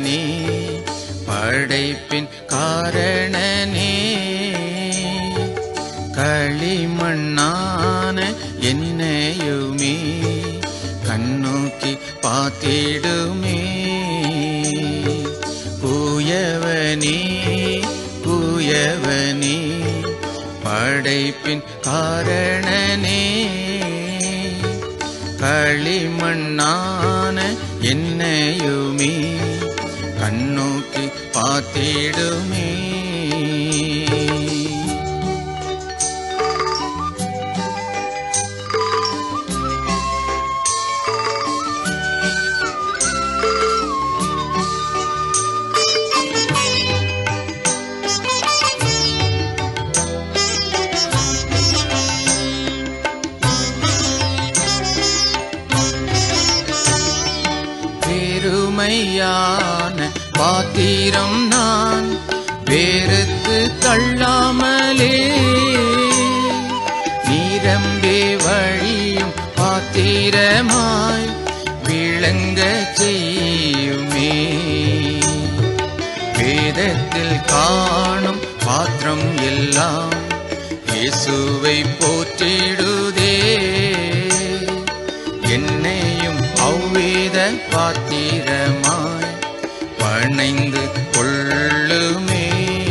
குயவனே படைப்பின் காரணனே களிமண்ணான என்னையுமே கண்ணோக்கி பார்த்திடுமே குயவனே குயவனே படைப்பின் காரணனே களிமண்ணான என்னையுமே கண்ணோக்கி பார்த்திடுமே பெருமையான பாத்திரம் நான் வேறுத்து தள்ளாமலே நிரம்பி வழியும் பாத்திரமாய் விளங்க செய்யுமே வேதத்தில் காணும் பாத்திரம் எல்லாம் இயேசுவை போற்றிடுதே என்னையும் அவ்வேத பாத்திரமாய் பணைந்து கொள்ளுமே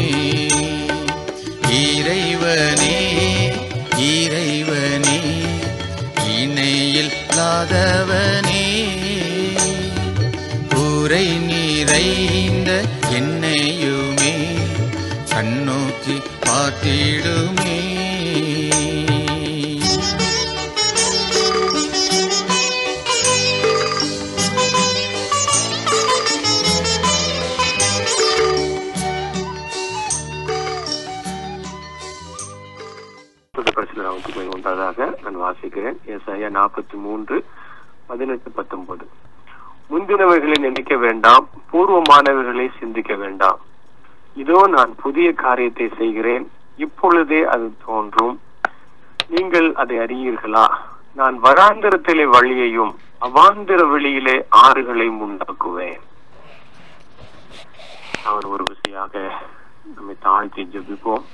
இறைவனே இறைவனே இணையில் இல்லாதவனே குறை நிறைந்த என்னையுமே கண்ணோக்கி பார்த்திடுமே பரிசுத்தராமத்துக்கு உண்டாதாக நான் வாசிக்கிறேன் ஏசாயா நாற்பத்தி மூன்று பதினெட்டு பத்தொன்பது முந்தினவைகளை நினைக்க வேண்டாம் பூர்வமானவைகளை சிந்திக்க வேண்டாம் இதோ நான் புதிய காரியத்தை செய்கிறேன் இப்பொழுதே அது தோன்றும் நீங்கள் அதை அறியீர்களா நான் வராந்திரத்திலே வழியையும் அவாந்திர வெளியிலே ஆறுகளையும் உண்டாக்குவேன் அவர் ஒரு விசையாக நம்மை தாழ்த்தி ஜெபிப்போம்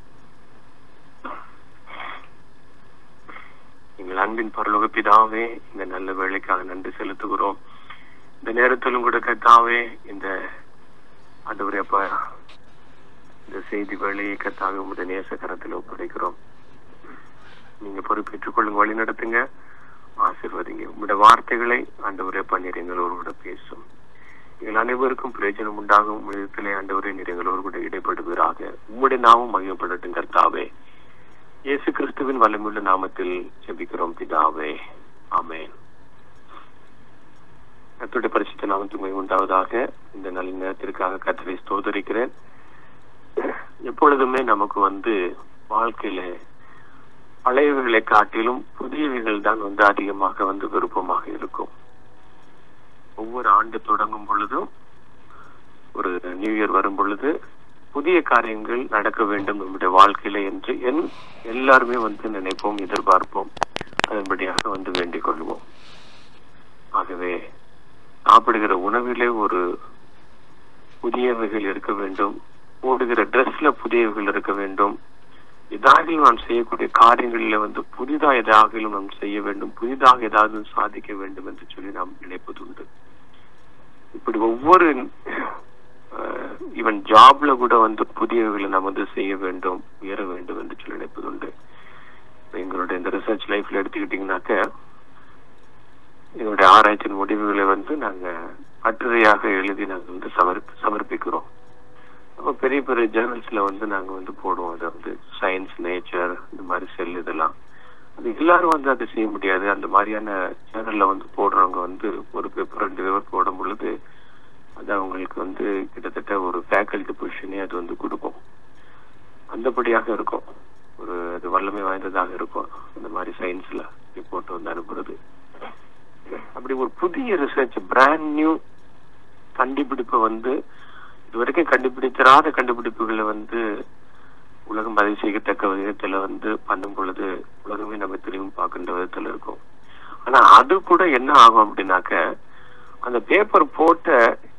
எங்கள் அன்பின் பரலோக பிதாவே இந்த நல்ல வேலைக்காக நன்றி செலுத்துகிறோம் இந்த நேரத்திலும் கூட கத்தாவே இந்த ஆண்டவரே அப்பா இந்த செய்தி வேலையை கத்தாக உங்களுடைய நேசகரத்தில் ஒப்படைக்கிறோம் நீங்க பொறுப்பேற்றுக் கொள்ளுங்க வழி நடத்துங்க ஆசிர்வதிங்க உங்களுடைய வார்த்தைகளை ஆண்டவரே பண்ணீர் எங்களோடு பேசும் எங்கள் அனைவருக்கும் பிரயோஜனம் உண்டாகும் விதத்திலே ஆண்டவரே நீர் எங்களோடு கூட இடைப்படுவீராக உம்முடைய நாமம் மகிழப்படட்டும் கர்த்தாவே இயேசு கிறிஸ்துவின் வல்லமுள்ள நாமத்தில் ஜெபிக்கிறோம் பிதாவே ஆமென் கர்த்தருடைய பரிசுத்த நாமத்துக்கு உண்டாவதாக இந்த நல்ல நேரத்திற்காக கர்த்தரை ஸ்தோதரிக்கிறேன் எப்பொழுதுமே நமக்கு வந்து வாழ்க்கையில பழையவைகளை காட்டிலும் புதியவைகள் தான் வந்து அதிகமாக வந்து விருப்பமாக இருக்கும் ஒவ்வொரு ஆண்டு தொடங்கும் பொழுதும் ஒரு நியூ இயர் வரும் பொழுது புதிய காரியங்கள் நடக்க வேண்டும் நம்முடைய வாழ்க்கையில என்று என் எல்லாருமே வந்து நினைப்போம் எதிர்பார்ப்போம் அதன்படியாக வந்து வேண்டிக் கொள்வோம் ஆகவே சாப்பிடுகிற உணவிலே ஒரு புதியவைகள் இருக்க வேண்டும் போடுகிற ட்ரெஸ்ல புதியவைகள் இருக்க வேண்டும் ஏதாகிலும் நாம் செய்யக்கூடிய காரியங்களில வந்து புதிதா ஏதாகிலும் நாம் செய்ய வேண்டும் புதிதாக ஏதாவது சாதிக்க வேண்டும் என்று சொல்லி நாம் நினைப்பது உண்டு இப்படி ஒவ்வொரு ஈவன் ஜாப்ல கூட வந்து புதியவைகளை நாம் வந்து செய்ய வேண்டும் உயர வேண்டும் என்று சொல்லி நினைப்பது உண்டு எங்களுடைய இந்த ரிசர்ச் லைஃப்ல எடுத்துக்கிட்டீங்கன்னாக்க எங்களுடைய ஆராய்ச்சியின் முடிவுகளை வந்து நாங்க கட்டுரையாக எழுதி நாங்க வந்து சமர்ப்பி சமர்ப்பிக்கிறோம் அப்ப பெரிய பெரிய ஜேர்னல்ஸ்ல வந்து நாங்க வந்து போடுவோம் அதை வந்து சயின்ஸ் நேச்சர் இந்த மாதிரி செல் இதெல்லாம் அது எல்லாரும் வந்து அதை செய்ய முடியாது அந்த மாதிரியான சேனல்ல வந்து போடுறவங்க வந்து ஒரு பேப்பர் ரெண்டு பேப்பர் போடும் பொழுது அது அவங்களுக்கு வந்து கிட்டத்தட்ட ஒரு ஃபேக்கல்டி பொசிஷனே அது வந்து கொடுக்கும் அந்தபடியாக இருக்கும் ஒரு அது வல்லமை வாய்ந்ததாக இருக்கும் அந்த மாதிரி சயின்ஸ்ல ரிப்போர்ட் வந்து அனுப்புறது அப்படி ஒரு புதிய ரிசர்ச் பிராண்ட் நியூ கண்டுபிடிப்பை வந்து இது வரைக்கும் கண்டுபிடித்திராத கண்டுபிடிப்புகளை வந்து உலகம் பதிவு செய்யத்தக்க விதத்துல வந்து பண்ணும் பொழுது உலகமே நம்ம திரும்பி பார்க்கின்ற விதத்துல இருக்கும் ஆனா அது கூட என்ன ஆகும் அப்படின்னாக்க அந்த பேப்பர் போட்ட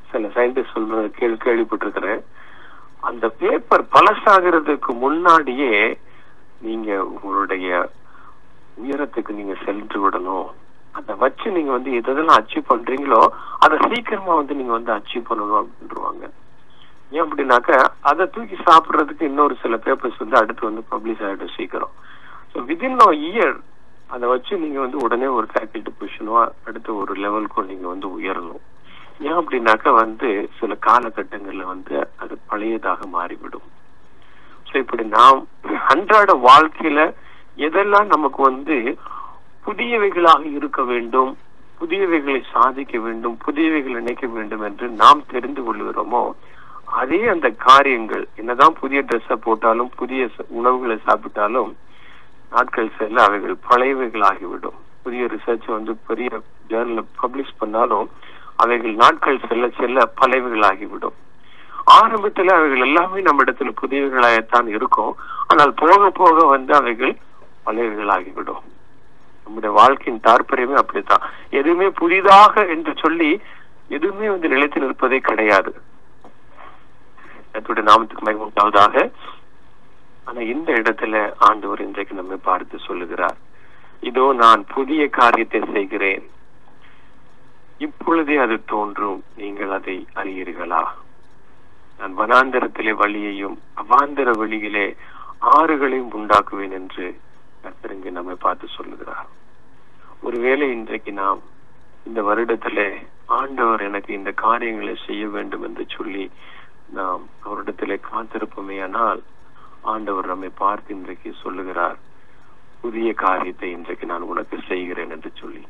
சில சயின்டிஸ்ட் சொல்றது கேள்வி கேள்விப்பட்டிருக்கிறேன் அந்த பேப்பர் பழசாகிறதுக்கு முன்னாடியே நீங்க உங்களுடைய உயரத்துக்கு நீங்க சென்று விடணும் அதை வச்சு நீங்க வந்து எதெல்லாம் அச்சீவ் பண்றீங்களோ அதை சீக்கிரமா வந்து நீங்க வந்து அச்சீவ் பண்ணணும் அப்படின்றாங்க ஏன் அப்படின்னாக்க அதை தூக்கி சாப்பிடுறதுக்கு இன்னொரு சில பேப்பர்ஸ் வந்து அடுத்து வந்து பப்ளிஷ் ஆகிடும் சீக்கிரம் ஸோ விதின் அ இயர் அதை வச்சு நீங்க வந்து உடனே ஒரு ஃபேக்கல்டி பொசிஷனோ அடுத்த ஒரு லெவலுக்கோ நீங்க வந்து உயரணும் ஏன் அப்படின்னாக்க வந்து சில காலகட்டங்கள்ல வந்து அது பழையதாக மாறிவிடும் ஸோ இப்படி நாம் அன்றாட வாழ்க்கையில எதெல்லாம் நமக்கு வந்து புதியவைகளாக இருக்க வேண்டும் புதியவைகளை சாதிக்க வேண்டும் புதியவைகளை நினைக்க வேண்டும் என்று நாம் தெரிந்து கொள்கிறோமோ அதே அந்த காரியங்கள் என்னதான் புதிய ட்ரெஸ்ஸை போட்டாலும் புதிய ச- உணவுகளை சாப்பிட்டாலும் நாட்கள் செல்ல அவைகள் பழையவைகள் ஆகிவிடும் புதிய ரிசர்ச் வந்து பெரிய ஜேர்னல் பப்ளிஷ் பண்ணாலும் அவைகள் நாட்கள் செல்ல செல்ல பழையவைகள் ஆகிவிடும் ஆரம்பத்துல அவைகள் எல்லாமே நம்ம இடத்துல புதியவைகளாகத்தான் இருக்கும் ஆனால் போக போக வந்து அவைகள் பழையவைகள் ஆகிவிடும் நம்முடைய வாழ்க்கையின் தாற்பயமே அப்படித்தான் எதுவுமே புதிதாக என்று சொல்லி எதுவுமே வந்து நிலைத்து நிற்பதே கிடையாது கர்த்தருடைய நாமத்துக்கு மகிமை உண்டாவதாக ஆனா இந்த இடத்துல ஆண்டவர் இன்றைக்கு நம்மை பார்த்து சொல்லுகிறார் இதோ நான் புதிய காரியத்தை செய்கிறேன் இப்பொழுதே அது தோன்றும் நீங்கள் அதை அறியீர்களா நான் வனாந்தரத்திலே வழியையும் அவாந்தர வழியிலே ஆறுகளையும் உண்டாக்குவேன் என்று கர்த்தர் இங்கே நம்மை பார்த்து சொல்லுகிறார் ஒருவேளை இன்றைக்கு நாம் இந்த வருடத்திலே ஆண்டவர் எனக்கு இந்த காரியங்களை செய்ய வேண்டும் என்று சொல்லி நாம் அவரிடத்திலே காத்திருப்போமேயானால் ஆண்டவர் நம்மை பார்த்து இன்றைக்கு சொல்லுகிறார் புதிய காரியத்தை இன்றைக்கு நான் உனக்கு செய்கிறேன் என்று சொல்லி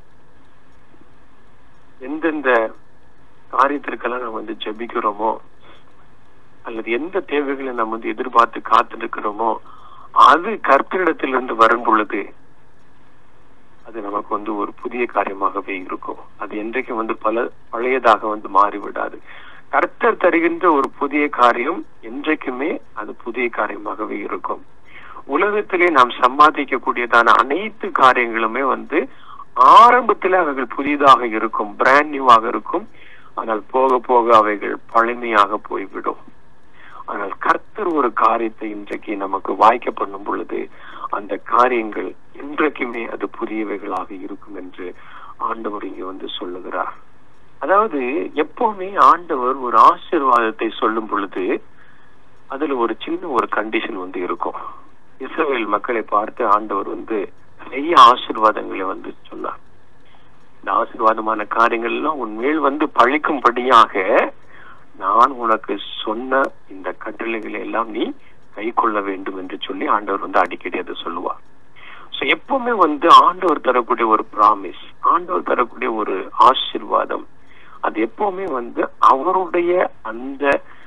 எந்தெந்த காரியத்திற்கெல்லாம் நம்ம வந்து ஜெபிக்கிறோமோ அல்லது எந்த தேவைகளை நம்ம வந்து எதிர்பார்த்து காத்திருக்கிறோமோ அது கர்த்தரிடத்திலிருந்து வரும் பொழுது அது நமக்கு வந்து ஒரு புதிய காரியமாகவே இருக்கும் அது என்றைக்கும் வந்து பல பழையதாக வந்து மாறிவிடாது கர்த்தர் தருகின்ற ஒரு புதிய காரியம் என்றைக்குமே அது புதிய காரியமாகவே இருக்கும் உலகத்திலே நாம் சம்பாதிக்க கூடியதான அனைத்து காரியங்களுமே வந்து ஆரம்பத்தில் அவைகள் புதிதாக இருக்கும் பிராண்ட் நியூவாக இருக்கும் ஆனால் போக போக அவைகள் பழமையாக போய்விடும் ஆனால் கர்த்தர் ஒரு காரியத்தை இன்றைக்கு நமக்கு வாய்க்க பண்ணும் பொழுது அந்த காரியங்கள் இன்றைக்குமே அது புதியவைகளாக இருக்கும் என்று ஆண்டவர் இங்கே வந்து சொல்லுகிறார் அதாவது எப்பவுமே ஆண்டவர் ஒரு ஆசீர்வாதத்தை சொல்லும் பொழுது அதுல ஒரு சின்ன ஒரு கண்டிஷன் வந்து இருக்கும் இஸ்ரவேல் மக்களை பார்த்து ஆண்டவர் வந்து நிறைய ஆசீர்வாதங்களை வந்து சொன்னார் இந்த ஆசீர்வாதமான காரியங்கள் எல்லாம் உன் மேல் வந்து பழிக்கும்படியாக நான் உனக்கு சொன்ன இந்த கட்டளைகளை எல்லாம் நீ கை கொள்ள வேண்டும் என்று சொல்லி ஆண்டவர் வந்து அடிக்கடி அதை சொல்லுவார் சோ எப்பவுமே வந்து ஆண்டவர் தரக்கூடிய ஒரு பிராமிஸ் ஆண்டவர் தரக்கூடிய ஒரு ஆசீர்வாதம் அது எப்பவுமே வந்து அவருடைய அந்த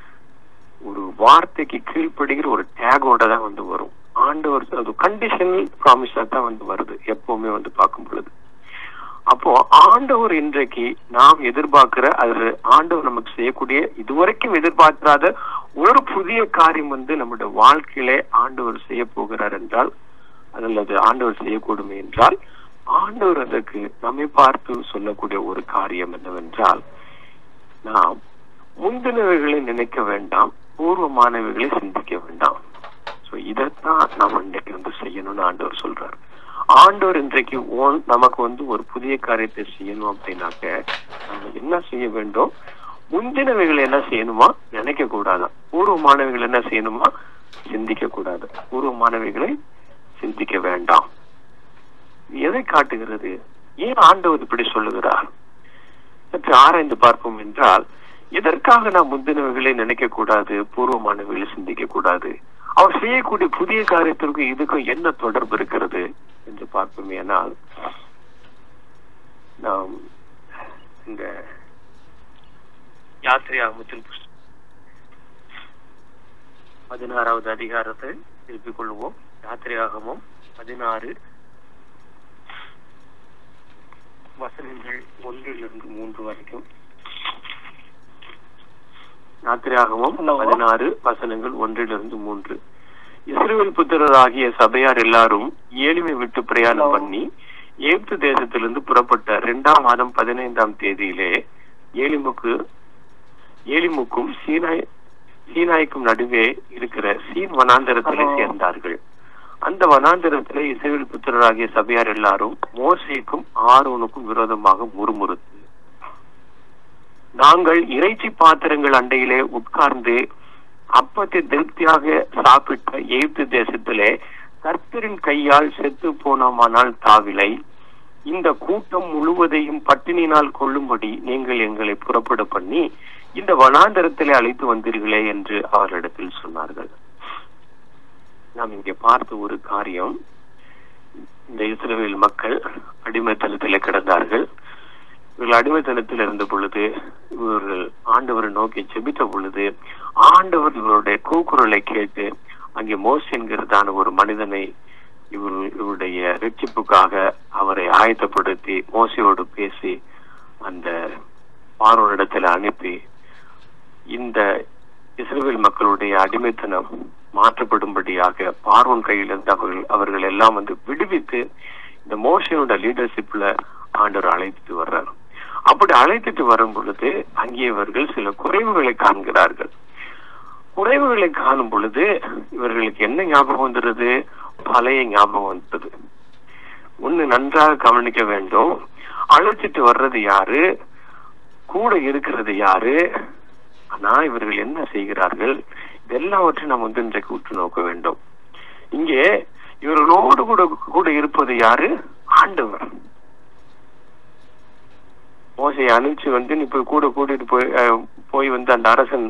ஒரு வார்த்தைக்கு கீழ்ப்படுகிற ஒரு டேகோட தான் வந்து வரும் ஆண்டவர் அது கண்டிஷனல் ப்ராமிஸா தான் வந்து வருது எப்பவுமே வந்து பார்க்கும் பொழுது அப்போ ஆண்டவர் இன்றைக்கு நாம் எதிர்பார்க்கிற அது ஆண்டவர் நமக்கு செய்யக்கூடிய இதுவரைக்கும் எதிர்பார்க்காத ஒரு புதிய காரியம் வந்து நம்முடைய வாழ்க்கையிலே ஆண்டவர் செய்ய போகிறார் என்றால் அல்லது ஆண்டவர் செய்யக்கூடும் என்றால் ஆண்டவர் அதற்கு நம்மை பார்த்து சொல்லக்கூடிய ஒரு காரியம் என்னவென்றால் நாம் முந்தினவைகளை நினைக்க வேண்டாம் பூர்வமானவைகளை சிந்திக்க வேண்டாம் சோ இதைத்தான் நாம் இன்றைக்கு வந்து செய்யணும்னு ஆண்டவர் சொல்றாரு ஆண்டவர் இன்றைக்கு ஓன்- நமக்கு வந்து ஒரு புதிய காரியத்தை செய்யணும் அப்படின்னாக்க நம்ம என்ன செய்ய வேண்டும் முந்தினவைகள் என்ன செய்யணுமா நினைக்க கூடாது பூர்வமானவைகள் என்ன செய்யணுமா சிந்திக்க கூடாது பூர்வமானவைகளை சிந்திக்க வேண்டாம் எதை காட்டுகிறது ஏன் ஆண்டவர் இப்படி சொல்லுகிறார் சற்று ஆராய்ந்து பார்ப்போம் என்றால் எதற்காக நாம் முந்தினவைகளை நினைக்க கூடாது பூர்வமானவைகளை சிந்திக்க கூடாது அவர் செய்யக்கூடிய புதிய காரியத்திற்கும் இதுக்கும் என்ன தொடர்பு இருக்கிறது என்று பார்ப்போமே ஆனால் நாம் இந்த யாத்திரையாகமத்தில் புஸ்தகம் பதினாறாவது அதிகாரத்தை திருப்பிக் கொள்வோம் யாத்திரையாகமம் பதினாறு வசனங்கள் ஒன்றிலிருந்து மூன்று வரைக்கும் யாத்திரையாகமம் பதினாறு வசனங்கள் ஒன்றிலிருந்து மூன்று இஸ்ரேல் புத்திரராகிய சபையார் எல்லாரும் ஏழ்மை விட்டு பிரயாணம் பண்ணி ஏப்து தேசத்திலிருந்து புறப்பட்ட இரண்டாம் மாதம் பதினைந்தாம் தேதியிலே ஏலிமுக்கு ரெஃபீமுக்கும் சீனாய் சீனாய்க்கும் நடுவே இருக்கிற சீன் வனாந்தரத்திலே ஆமா. சேர்ந்தார்கள் அந்த வனாந்தரத்திலே இஸ்ரவேல் புத்திரராகிய சபையார் எல்லாரும் மோசேக்கும் ஆரோனுக்கும் விரோதமாக முறுமுறுத்து நாங்கள் இறைச்சி பாத்திரங்கள் அண்டையிலே உட்கார்ந்து அப்பத்தை திருப்தியாக சாப்பிட்ட எகிப்து தேசத்திலே கர்த்தரின் கையால் செத்து போனோமானால் தாவிலை இந்த கூட்டம் முழுவதையும் பட்டினினால் கொள்ளும்படி நீங்கள் எங்களை புறப்பட பண்ணி இந்த வனாந்தரத்திலே அழைத்து வந்தீர்களே என்று அவர்களிடத்தில் சொன்னார்கள் நாம் இங்கே பார்த்த ஒரு காரியம் இந்த இஸ்ரவேல் மக்கள் அடிமைத்தனத்திலே கிடந்தார்கள் இவர்கள் அடிமைத்தனத்தில் இருந்த பொழுது இவர்கள் ஆண்டவரை நோக்கி செபித்த பொழுது ஆண்டவர் இவருடைய கூக்குரலை கேட்டு அங்கே மோஸ் என்கிறதான ஒரு மனிதனை இவர் இவருடைய ரட்சிப்புக்காக அவரை ஆயத்தப்படுத்தி மோசையோடு பேசி அந்த பார்வோனிடத்தில் அனுப்பி இந்த இஸ்ரேல் மக்களுடைய அடிமைத்தனம் மாற்றப்படும்படியாக பார்வோன் கையில் இருந்து அவர்கள் அவர்கள் எல்லாம் வந்து விடுவித்து இந்த மோசையோட லீடர்ஷிப்ல ஆண்டவர் அழைத்துட்டு வர்றார் அப்படி அழைத்துட்டு வரும் பொழுது அங்கே இவர்கள் சில குறைவுகளை காண்கிறார்கள் குறைவுகளை காணும் பொழுது இவர்களுக்கு என்ன ஞாபகம் வந்துடுது பழைய ஞாபகம் வந்தது ஒண்ணு நன்றாக கவனிக்க வேண்டும் அழைச்சிட்டு வர்றது யாரு கூட இருக்கிறது யாரு ஆனா இவர்கள் என்ன செய்கிறார்கள் இதெல்லாவற்றையும் நாம் வந்து இன்றைக்கு உற்று நோக்க வேண்டும் இங்கே இவர்களோடு கூட கூட இருப்பது யாரு ஆண்டவர் மோசையை அனுப்பிச்சு வந்து நீ போய் கூட கூட்டிட்டு போய் அஹ், போய் வந்து அந்த அரசன்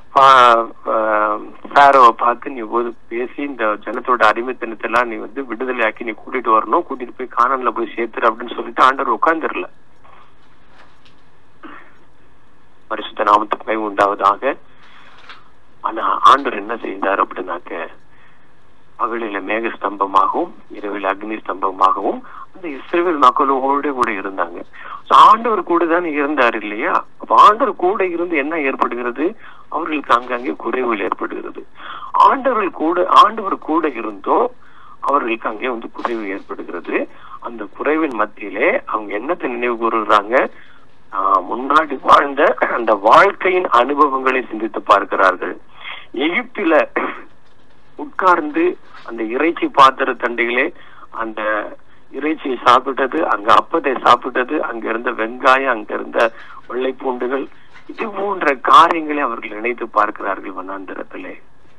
ஃபேரோவை பார்த்து நீ போது பேசி இந்த ஜனத்தோட அடிமைத்தனத்தை எல்லாம் நீ வந்து விடுதலையாக்கி நீ கூட்டிட்டு வரணும் கூட்டிட்டு போய் காணான்ல போய் சேர்த்துரு அப்படின்னு சொல்லிட்டு ஆண்டவர் உட்கார்ந்துடல பரிசுத்த நாமத்துக்கு மகிமை உண்டாவதாக ஆனா ஆண்டவர் என்ன செய்தார் அப்படின்னாக்க பகலில மேக ஸ்தம்பமாகவும் இரவில் அக்னி ஸ்தம்பமாகவும் அந்த இஸ்ரேல் மக்களோட கூட இருந்தாங்க So, ஆண்டவர் கூட தான் இருந்தார் இல்லையா அப்ப ஆண்டவர் கூட இருந்து என்ன ஏற்படுகிறது அவர்களுக்கு அங்கங்கே குறைவுகள் ஏற்படுகிறது ஆண்டவர் கூட ஆண்டவர் கூட இருந்தோ அவர்களுக்கு அங்கே வந்து குறைவு ஏற்படுகிறது அந்த குறைவின் மத்தியிலே அவங்க என்னத்தை நினைவு கூறுகிறாங்க ஆஹ், முன்னாடி வாழ்ந்த அந்த வாழ்க்கையின் அனுபவங்களை சிந்தித்து பார்க்கிறார்கள் எகிப்தில உட்கார்ந்து அந்த இறைச்சி பாத்திர தண்டையிலே அந்த இறைச்சியை சாப்பிட்டது அங்க அப்பத்தை சாப்பிட்டது அங்க இருந்த வெங்காயம் அங்க இருந்த வெள்ளை பூண்டுகள் இது போன்ற காரியங்களை அவர்கள் நினைத்து பார்க்கிறார்கள் வனாந்தரத்திலே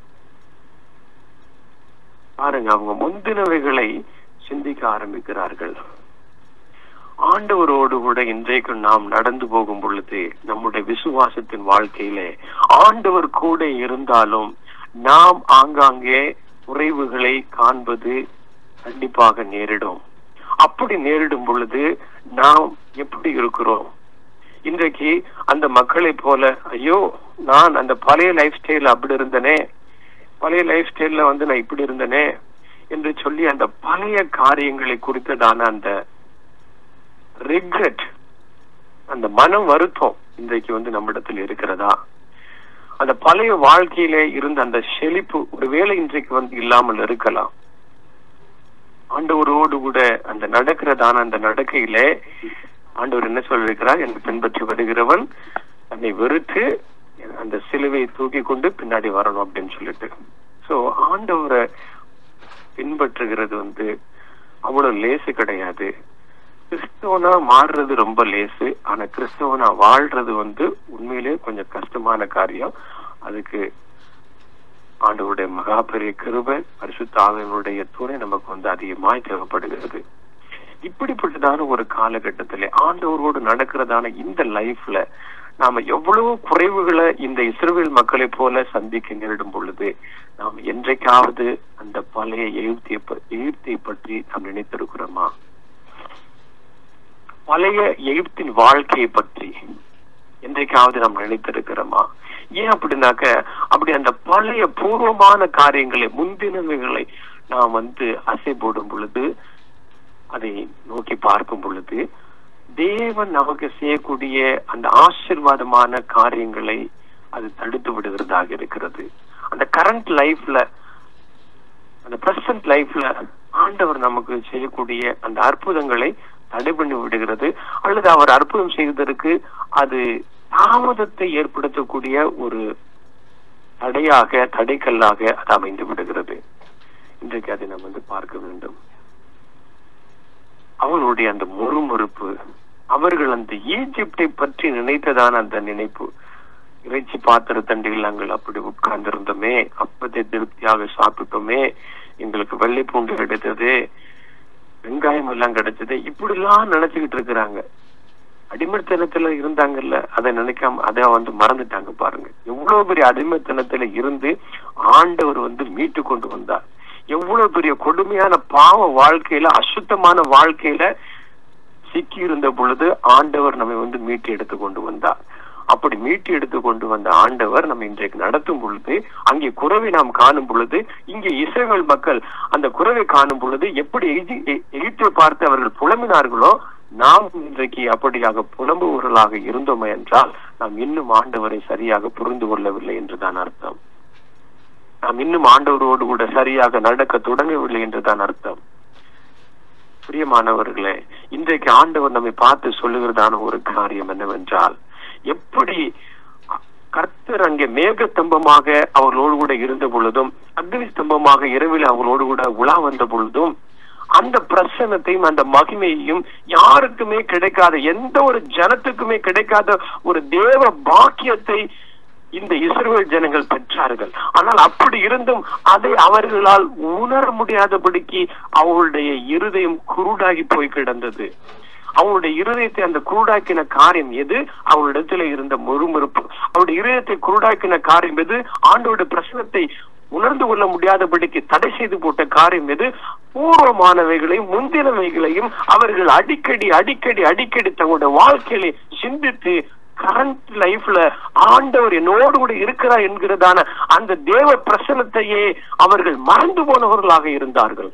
பாருங்க அவங்க முந்தினவைகளை சிந்திக்க ஆரம்பிக்கிறார்கள் ஆண்டவரோடு கூட இன்றைக்கு நாம் நடந்து போகும் பொழுது நம்முடைய விசுவாசத்தின் வாழ்க்கையிலே ஆண்டவர் கூட இருந்தாலும் நாம் ஆங்காங்கே குறைவுகளை காண்பது கண்டிப்பாக நேரிடும் அப்படி நேரிடும் பொழுது நாம் எப்படி இருக்கிறோம் இன்றைக்கு அந்த மக்களை போல ஐயோ நான் அந்த பழைய லைஃப் ஸ்டைல் அப்படி இருந்தனே பழைய லைஃப் ஸ்டைல்ல வந்து நான் இப்படி இருந்தனே என்று சொல்லி அந்த பழைய காரியங்களை குறித்ததான அந்த ரிக்ரெட் அந்த மனம் வருத்தம் இன்றைக்கு வந்து நம்மிடத்தில் இருக்கிறதா அந்த பழைய வாழ்க்கையிலே இருந்த அந்த செழிப்பு ஒருவேளை இன்றைக்கு வந்து இல்லாமல் இருக்கலாம் ஆண்டவரோடு கூட அந்த நடக்கிறதான அந்த நடக்கையிலே ஆண்டவர் என்ன சொல்லிருக்கிறார் என்னை பின்பற்றி வருகிறவன் தன்னை வெறுத்து அந்த சிலுவையை தூக்கி கொண்டு பின்னாடி வரணும் அப்படின்னு சொல்லிட்டு சோ ஆண்டவரை பின்பற்றுகிறது வந்து அவ்வளவு லேசு கிடையாது கிறிஸ்தவனா மாறுறது ரொம்ப லேசு ஆனா கிறிஸ்தவனா வாழ்றது வந்து உண்மையிலேயே கொஞ்சம் கஷ்டமான காரியம் அதுக்கு ஆண்டவருடைய மகா பெரிய கிருபை பரிசுத்த ஆவியனுடைய துணை நமக்கு வந்து அதிகமாய் தேவைப்படுகிறது இப்படிப்பட்டதான ஒரு காலகட்டத்திலே ஆண்டவரோடு நடக்கிறதான இந்த லைஃப்ல நாம எவ்வளவு குறைவுகளை இந்த இஸ்ரவேல் மக்களை போல சந்திக்க நேரிடும் பொழுது நாம் என்றைக்காவது அந்த பழைய எகிப்திய எகிப்தை பற்றி நாம் நினைத்திருக்கிறோமா பழைய எகிப்தின் வாழ்க்கையை பற்றி என்றைக்காவது நாம் நினைத்திருக்கிறோமா ஏன் அப்படின்னாக்க அப்படி அந்த பழைய பூர்வமான காரியங்களை முந்தினவைகளை நாம் வந்து அசை போடும் பொழுது அதை நோக்கி பார்க்கும் பொழுது தேவன் நமக்கு செய்யக்கூடிய அந்த ஆசிர்வாதமான காரியங்களை அது தடுத்து விடுகிறதாக இருக்கிறது அந்த கரண்ட் லைஃப்ல அந்த பிரசன்ட் லைஃப்ல ஆண்டவர் நமக்கு செய்யக்கூடிய அந்த அற்புதங்களை தடை பண்ணி விடுகிறது அல்லது அவர் அற்புதம் செய்வதற்கு அது தாமதத்தை ஏற்படுத்தக்கூடிய ஒரு தடையாக தடைக்கல்லாக அது அமைந்து விடுகிறது இன்றைக்கு அதை நாம் வந்து பார்க்க வேண்டும் அவர்களுடைய அந்த முறுமுறுப்பு அவர்கள் அந்த ஈஜிப்டை பற்றி நினைத்ததான அந்த நினைப்பு இறைச்சி பாத்திர தண்டில் நாங்கள் அப்படி உட்கார்ந்திருந்தோமே அப்பத்தை திருப்தியாக சாப்பிட்டோமே எங்களுக்கு வெள்ளை பூண்டு கிடைத்தது வெங்காயம் எல்லாம் கிடைச்சது இப்படி எல்லாம் நினைச்சுக்கிட்டு இருக்கிறாங்க அடிமைத்தனத்துல இருந்தாங்கல்ல அதை நினைக்காம அதை வந்து மறந்துட்டாங்க பாருங்க எவ்வளவு பெரிய அடிமைத்தனத்துல இருந்து ஆண்டவர் வந்து மீட்டு கொண்டு வந்தார் எவ்வளவு பெரிய கொடுமையான பாவ வாழ்க்கையில அசுத்தமான வாழ்க்கையில சிக்கி இருந்த பொழுது ஆண்டவர் நம்மை வந்து மீட்டு எடுத்து கொண்டு வந்தார் அப்படி மீட்டு எடுத்து கொண்டு வந்த ஆண்டவர் நம்ம இன்றைக்கு நடத்தும் பொழுது அங்கே குறவை நாம் காணும் பொழுது இங்கே இஸ்ரேல் மக்கள் அந்த குறவை காணும் பொழுது எப்படி எகி- எ- எகிப்தை பார்த்து அவர்கள் புலம்பினார்களோ நாம் இன்றைக்கு அப்படியாக புலம்புவர்களாக இருந்தோமே என்றால் நாம் இன்னும் ஆண்டவரை சரியாக புரிந்து கொள்ளவில்லை என்றுதான் அர்த்தம் நாம் இன்னும் ஆண்டவரோடு கூட சரியாக நடக்க தொடங்கவில்லை என்றுதான் அர்த்தம் பிரியமானவர்களே இன்றைக்கு ஆண்டவர் நம்மை பார்த்து சொல்லுகிறதான ஒரு காரியம் என்னவென்றால் எப்படி கர்த்தர் அங்கே மேக ஸ்தம்பமாக அவர்களோடு கூட இருந்த பொழுதும் அக்னி ஸ்தம்பமாக இரவில் அவர்களோடு கூட உலா வந்த பொழுதும் அந்த பிரசன்னத்தையும் அந்த மகிமையையும் யாருக்குமே கிடைக்காத எந்த ஒரு ஜனத்துக்குமே கிடைக்காத ஒரு தேவ பாக்கியத்தை இந்த இஸ்ரவேல் ஜனங்கள் பெற்றார்கள் ஆனால் அப்படி இருந்தும் அதை அவர்களால் உணர முடியாதபடிக்கு அவர்களுடைய இருதயம் குருடாகி போய் கிடந்தது அவங்களுடைய இருதயத்தை அந்த குருடாக்கின காரியம் எது அவளிடத்துல இருந்த முறுமுறுப்பு அவருடைய இருதயத்தை குருடாக்கின காரியம் எது ஆண்டோட பிரசனத்தை உணர்ந்து கொள்ள முடியாதபடிக்கு தடை செய்து போட்ட காரியம் எது பூர்வமானவைகளையும் முந்தினவைகளையும் அவர்கள் அடிக்கடி அடிக்கடி அடிக்கடி தங்களுடைய வாழ்க்கையில சிந்தித்து கரண்ட் லைஃப்ல ஆண்டவர் என்னோடு கூட இருக்கிறார் என்கிறதான அந்த தேவ பிரசனத்தையே அவர்கள் மறந்து போனவர்களாக இருந்தார்கள்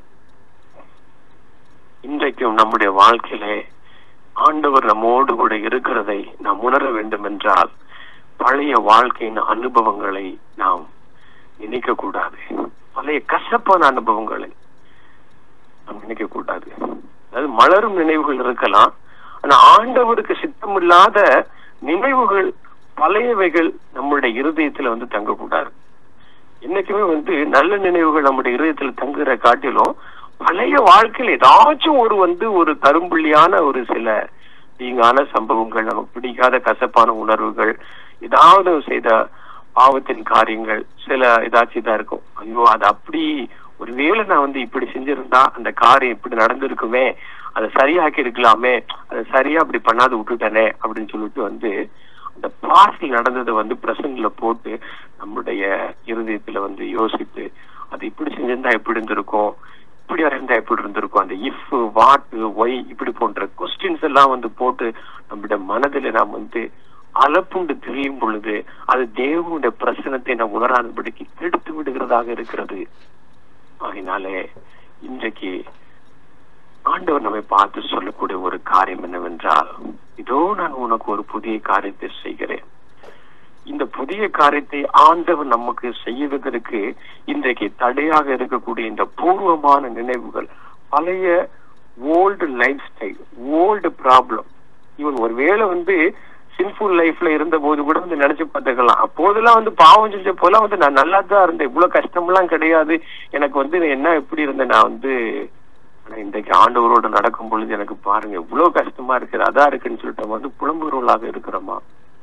இன்றைக்கும் நம்முடைய வாழ்க்கையிலே ஆண்டவர் நம்மோடு கூட இருக்கிறதை நாம் உணர வேண்டும் என்றால் பழைய வாழ்க்கையின் அனுபவங்களை நாம் நினைக்க கூடாது பழைய கசப்பான அனுபவங்களை நாம் நினைக்க கூடாது அதாவது மலரும் நினைவுகள் இருக்கலாம் ஆனா ஆண்டவருக்கு சித்தமில்லாத நினைவுகள் பழையவைகள் நம்முடைய இருதயத்துல வந்து தங்கக்கூடாது என்னைக்குமே வந்து நல்ல நினைவுகள் நம்முடைய இருதயத்துல தங்குற காட்டிலும் பழைய வாழ்க்கையில் ஏதாச்சும் ஒரு வந்து ஒரு கரும்புள்ளியான ஒரு சில தீங்கான சம்பவங்கள் நமக்கு பிடிக்காத கசப்பான உணர்வுகள் ஏதாவது செய்த பாவத்தின் காரியங்கள் சில ஏதாச்சும் இதா இருக்கும் ஐயோ அது அப்படி ஒருவேளை நான் வந்து இப்படி செஞ்சிருந்தா அந்த காரியம் இப்படி நடந்திருக்குமே அதை சரியாக்கி இருக்கலாமே அதை சரியா அப்படி பண்ணாத விட்டுட்டனே அப்படின்னு சொல்லிட்டு வந்து அந்த பாஸ்டில் நடந்ததை வந்து பிரசன்ட்ல போட்டு நம்முடைய இருதயத்துல வந்து யோசித்து அது இப்படி செஞ்சிருந்தா எப்படி இருந்திருக்கும் இப்படி இருந்தா எப்படி இருந்திருக்கும் அந்த இஃப் வாட் ஒய் இப்படி போன்ற கொஸ்டின்ஸ் எல்லாம் வந்து போட்டு நம்முடைய மனதில நாம் வந்து அலப்புண்டு திரியும் பொழுது அது தேவனுடைய பிரசனத்தை நாம் உணராதபடிக்கு கெடுத்து விடுகிறதாக இருக்கிறது ஆகினாலே இன்றைக்கு ஆண்டவர் நம்மை பார்த்து சொல்லக்கூடிய ஒரு காரியம் என்னவென்றால் இதோ நான் உனக்கு ஒரு புதிய காரியத்தை செய்கிறேன் இந்த புதிய காரியத்தை ஆண்டவர் நமக்கு செய்வதற்கு இன்றைக்கு தடையாக இருக்கக்கூடிய இந்த பூர்வமான நினைவுகள் பழைய old life style old problem இவன் ஒருவேளை வந்து சின்ஃபுல் லைஃப்ல இருந்த போது கூட வந்து நினைச்சு பார்த்துக்கலாம் அப்போதெல்லாம் வந்து பாவம் செஞ்ச போதெல்லாம் வந்து நான் நல்லா தான் இருந்தேன் இவ்வளவு கஷ்டம்லாம் கிடையாது எனக்கு வந்து என்ன எப்படி இருந்தேன் நான் வந்து ஆனா இன்றைக்கு ஆண்டவரோட நடக்கும் பொழுது எனக்கு பாருங்க இவ்வளவு கஷ்டமா இருக்குது அதா இருக்குன்னு சொல்லிட்டு நம்ம வந்து புலம்புறவர்களாக இருக்கிறோமா